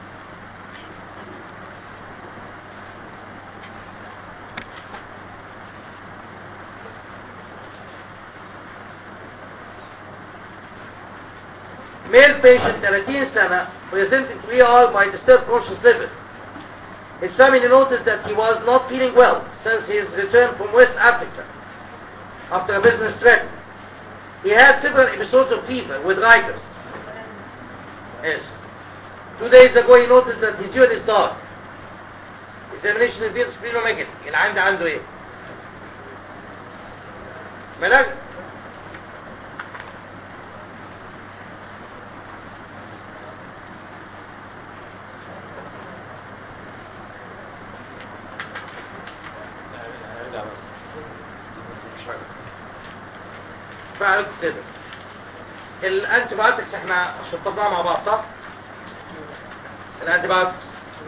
Speaker 3: male patient 30 سنة presenting to ER by disturbed conscious level. His family noticed that he was not feeling well since his return from West Africa after a business trip. He had several episodes of fever with rigors. Yes. Two days ago he noticed that his urine is dark. Examination revealed splenomegaly. العند عنده ايه؟ ملاك
Speaker 4: هرجع بس
Speaker 3: فعلت كده الانتي بايوتكس احنا شطبناها مع بعض صح؟ الانتي بايوتكس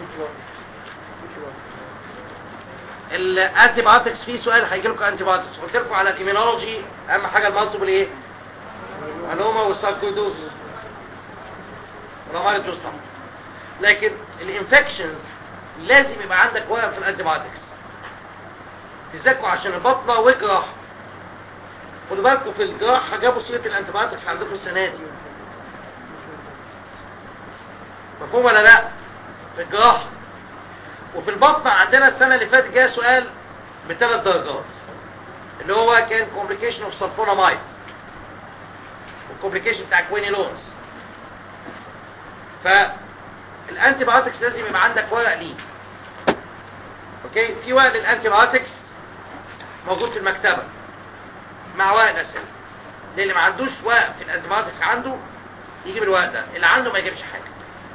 Speaker 3: الانتي بايوتكس في سؤال هيجي لكم انتي بايوتكس قلت لكم على الايمينولوجي اهم حاجه المالتيبل ايه؟ الهوما والساركويدوز والامارة تصنع لكن الانفكشنز لازم يبقى عندك ورق في الانتي بايوتكس تذاكروا عشان البطنه والجراحه خدوا بالكم في الجراحه جابوا سيره الانتيبيوتكس عندكم السنه دي مفهوم ولا لا في الجراحه وفي البطن عندنا السنه اللي فاتت جاء سؤال بثلاث درجات اللي هو كان كومبليكيشن اوف سلفونامايد والكومبليكيشن بتاع كوينيلونز فالانتي بايوتكس لازم يبقى عندك ورق ليه اوكي في ورق للانتي بايوتكس موجود في المكتبه مع ورق الاسئله اللي ما عندوش ورق في الانتيبيوتكس عنده يجيب الورق ده اللي عنده ما يجيبش حاجه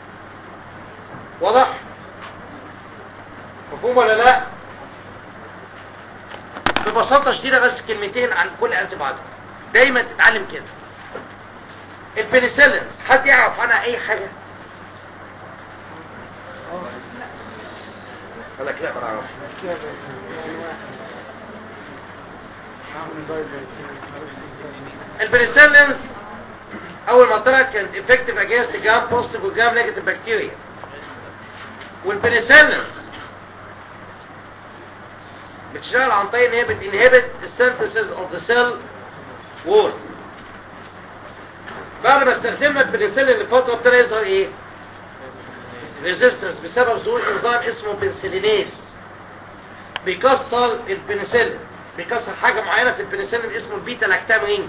Speaker 3: واضح مفهوم ولا لا ببساطه شديده بس كلمتين عن كل انتيبيوتك دايما تتعلم كده البنسلينز حد يعرف عنها اي حاجه قال لك لا ما اعرفش البنسلينز اول ما طلعت كانت افكتيف اجينست جرام بوزيتيف وجرام نيجاتيف بكتيريا والبنسلينز بتشتغل عن طريق ان هي بتنهبت السنتسز اوف ذا سيل وول بعد ما استخدمنا البنسلين لفتره ابتدى يظهر ايه ريزيستنس بسبب ظهور انزيم اسمه بنسلينيز بيكسر البنسلين بيكسر حاجه معينه في البنسلين اسمه البيتا لاكتام رينج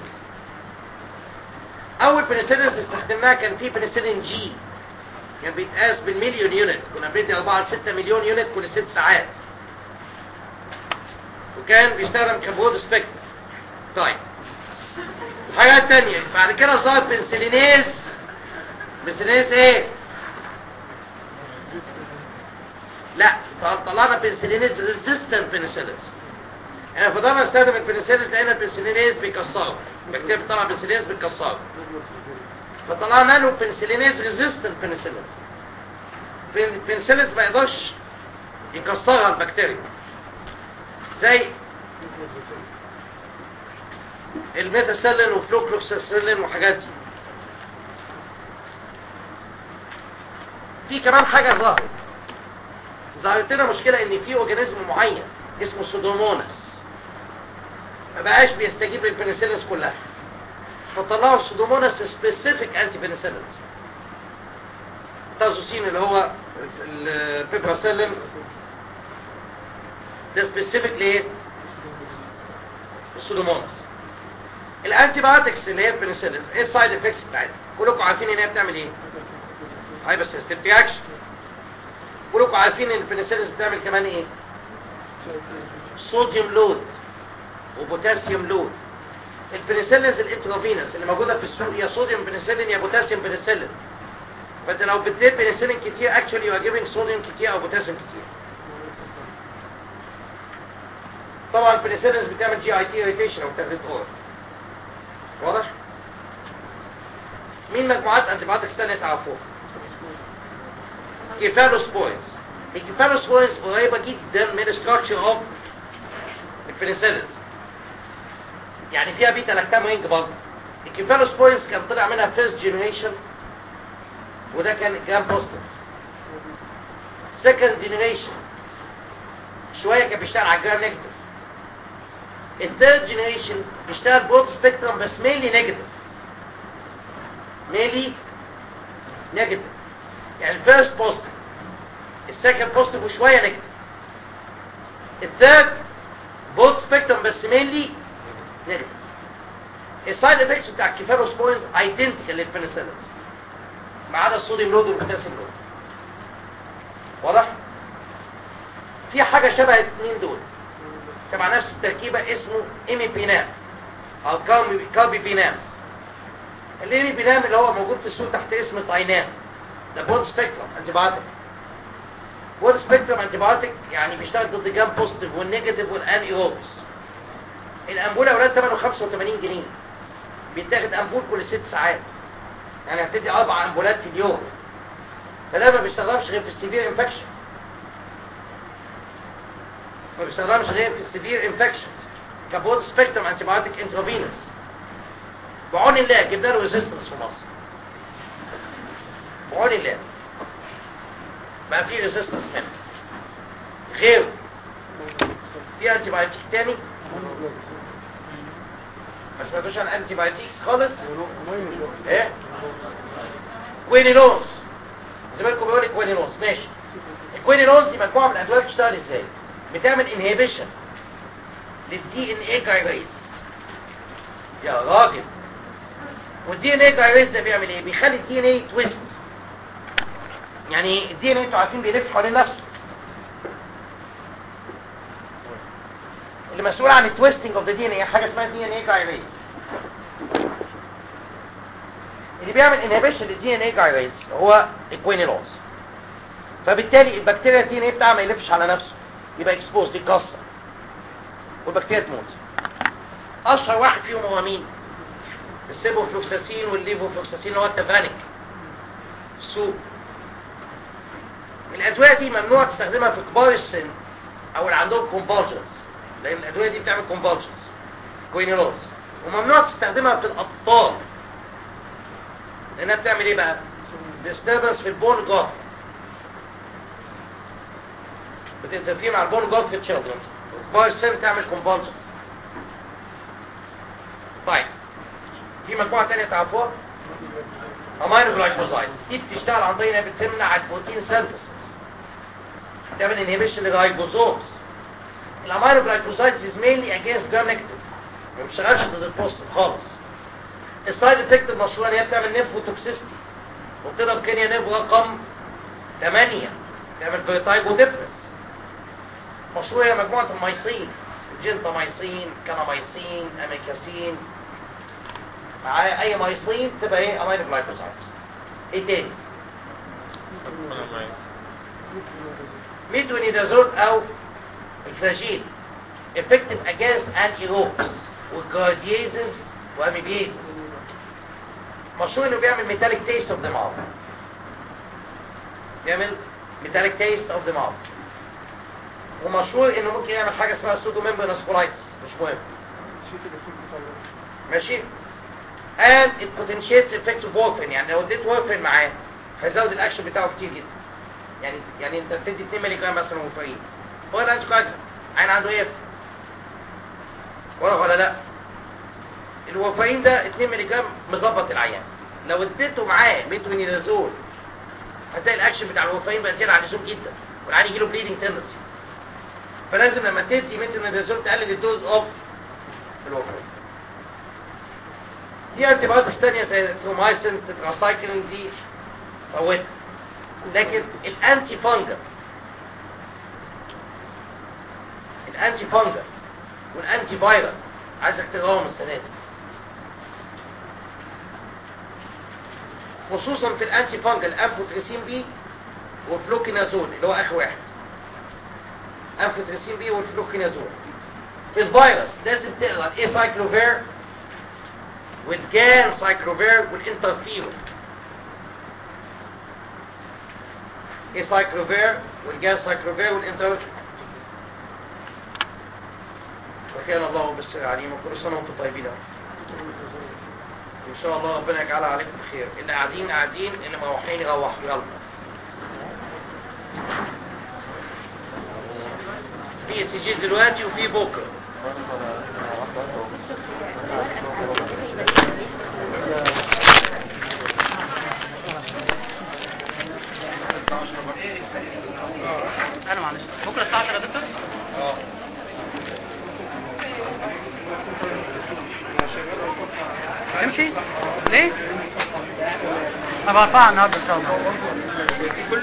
Speaker 3: اول بنسلين استخدمناها كان في بنسلين جي كان بيتقاس بالمليون يونت كنا بندي 4 ل 6 مليون يونت كل 6 ساعات وكان بيستخدم كبرود سبيكتر طيب الحاجه الثانيه بعد كده ظهر بنسلينيز بنسلينيز ايه لا طلعنا بنسلينيز ريزيستنت بنسلينز احنا فضلنا نستخدم البنسلين لقينا البنسلينيز بيكسره بكتير بتطلع بنسلينيز بتكسره فطلعنا له بنسلينيز ريزيستنت بنسلينز بنسلينز ما يقدرش يكسرها البكتيريا زي الميثاسيلين وفلوكلوكسيلين وحاجات دي في كمان حاجة ظهرت ظهرت لنا مشكلة ان في اورجانيزم معين اسمه سودوموناس ما بقاش بيستجيب للبنسلينز كلها فطلعوا السودوموناس سبيسيفيك انتي بنسلينز تازوسين اللي هو البيبراسيلين ده سبيسيفيك لايه السودوموناس الانتي بايوتكس اللي هي البنسلين ايه السايد افكتس بتاعتها كلكم عارفين ان هي بتعمل ايه هايبر سيستم رياكشن كلكم عارفين ان البنسلين بتعمل كمان ايه صوديوم لود وبوتاسيوم لود البنسلينز الانتروفينس اللي موجوده في السوق يا صوديوم بنسلين يا بوتاسيوم بنسلين فانت لو بديت بنسلين كتير اكشولي يو ار جيفينج صوديوم كتير او بوتاسيوم كتير طبعا البنسلينز بتعمل جي اي تي اريتيشن او تغذيه اورال واضح مين مجموعات انتيبيوتكس ثانيه تعرفوها كيفالوسبورينز الكيفالوسبورينز قريبه جدا من structure اوف البنسلينز يعني فيها بيتا لاكتام رينج برضه الكيفالوسبورينز كان طلع منها فيرست جينيريشن وده كان جرام بوزيتيف سكند جينيريشن شويه كان بيشتغل على الجرام نيجاتيف الثيرد جينيريشن بيشتغل برود سبيكترم بس مينلي نيجاتيف مينلي نيجاتيف يعني الفيرست بوزيتيف السكند بوزيتيف وشويه نيجاتيف الثيرد بوت سبيكترم بس مينلي نيجاتيف السايد افكتس بتاع الكيفالوسبورينز ايدنتيكال للبنسلينز ما عدا الصوديوم لود والبوتاسيوم لود واضح في حاجه شبه الاثنين دول تبع نفس التركيبه اسمه ايميبينام او كاربيبينامز الايميبينام اللي هو موجود في السوق تحت اسم تاينام ده بون سبيكترم انتي بايوتيك بون سبيكترم انتي بايوتيك يعني بيشتغل ضد جام بوزيتيف والنيجاتيف والان ايروبس الامبول يا اولاد ثمنه 85 جنيه بيتاخد امبول كل ست ساعات يعني هتدي اربع امبولات في اليوم فده ما بيستخدمش غير في السيفير انفكشن ما بيستخدمش غير في السيفير انفكشن كبود سبيكترم انتي بايوتيك انترافينوس بعون الله جبنا له ريزيستنس في مصر بعون الله بقى في ريزيستنس هنا غيره في انتي بايوتيك تاني ما سمعتوش عن انتي بايوتيكس خالص ايه كوينينوز زمانكم بيقول لك كوينينوز ماشي الكوينينوز دي مجموعه من الادويه بتشتغل ازاي بتعمل انهيبيشن للدي ان اي جايريز يا راجل والدي ان اي جايريز ده بيعمل ايه بيخلي الدي ان اي تويست يعني الدي ان اي انتوا عارفين بيلف حوالين نفسه اللي مسؤول عن التويستنج اوف ذا دي ان اي حاجه اسمها دي ان اي جايريز اللي بيعمل انهبيشن للدي ان اي جايريز هو الكوينيلوز فبالتالي البكتيريا الدي ان اي بتاعها ما يلفش على نفسه يبقى اكسبوز يتكسر والبكتيريا تموت اشهر واحد فيهم هو مين السيبوفلوكساسين والليفوفلوكساسين اللي هو التفانيك السوق الادويه دي ممنوع تستخدمها في كبار السن او اللي عندهم كونفالجنس لان الادويه دي بتعمل كونفالجنس كوينيلوز وممنوع تستخدمها في الاطفال لانها بتعمل ايه بقى disturbance في البون جوف بتنتفيه مع البون جوف في التشيلدرن كبار السن تعمل كونفالجنس طيب في مجموعه ثانيه تعرفوها امينو جلايكوزايد دي بتشتغل عن طريق انها بتمنع البروتين سينثيسيس بتعمل انهبيشن للرايبوزومز الامينو جلايكوزايدز از مينلي اجينست جرام نيجاتيف ما بتشتغلش ضد البوزيتيف خالص السايد افكت المشهوره ان هي بتعمل نيفروتوكسيستي وبتضرب كينيا نيف رقم 8 تعمل فيرتايجو ديبرس مشهوره هي مجموعه الميسين جنتاميسين كاناميسين اميكاسين معايا اي ميسين تبقى ايه امينو جلايكوزايدز ايه تاني ميتونيدازول او الفلاجين effective against anaerobes والجارديازز واميبيازز مشهور انه بيعمل ميتاليك تيست اوف ذا ماوث بيعمل ميتاليك تيست اوف ذا ماوث ومشهور انه ممكن يعمل حاجه اسمها سودو ميمبرنس كولايتس مش مهم ماشي and it potentiates effects of warfarin يعني لو اديت وورفين معاه هيزود الاكشن بتاعه كتير جدا يعني يعني انت بتدي 2 مللي جرام مثلا وورفين هو الانتي كواجولانت عين عنده ايه واضح ولا لا الورفين ده 2 مللي جرام مظبط العيان لو اديته معاه ميتونيدازول هتلاقي الاكشن بتاع الورفين بقى زياده عن اللزوم جدا والعيان يجي له بليدنج تندنسي فلازم لما تدي ميتونيدازول تقلل الدوز اوف الورفين في انتي بايوتكس ثانيه زي الترومايسين تتراسايكلين دي فوتها لكن الانتي فانجل الانتي فانجل والانتي فايرال عايزك تقراهم السنه دي خصوصا في الانتي فانجل امفوتريسين بي وفلوكينازول اللي هو اخر واحد امفوتريسين بي والفلوكينازول في الفيروس لازم تقرا ايه سايكلوفير والجان سايكلوفير والانترفيرون ايه سايكلوفير والجان سايكلوفير والانتر وكان الله بالسر عليما كل سنه وانتم طيبين ان شاء الله ربنا يجعلها عليكم بخير اللي قاعدين قاعدين اللي مروحين يروحوا يلا في سجل دلوقتي وفي بكره
Speaker 4: انا معلش بكره الساعه 3 يا دكتور تمشي ليه؟ هبقى ارفعها النهارده ان شاء الله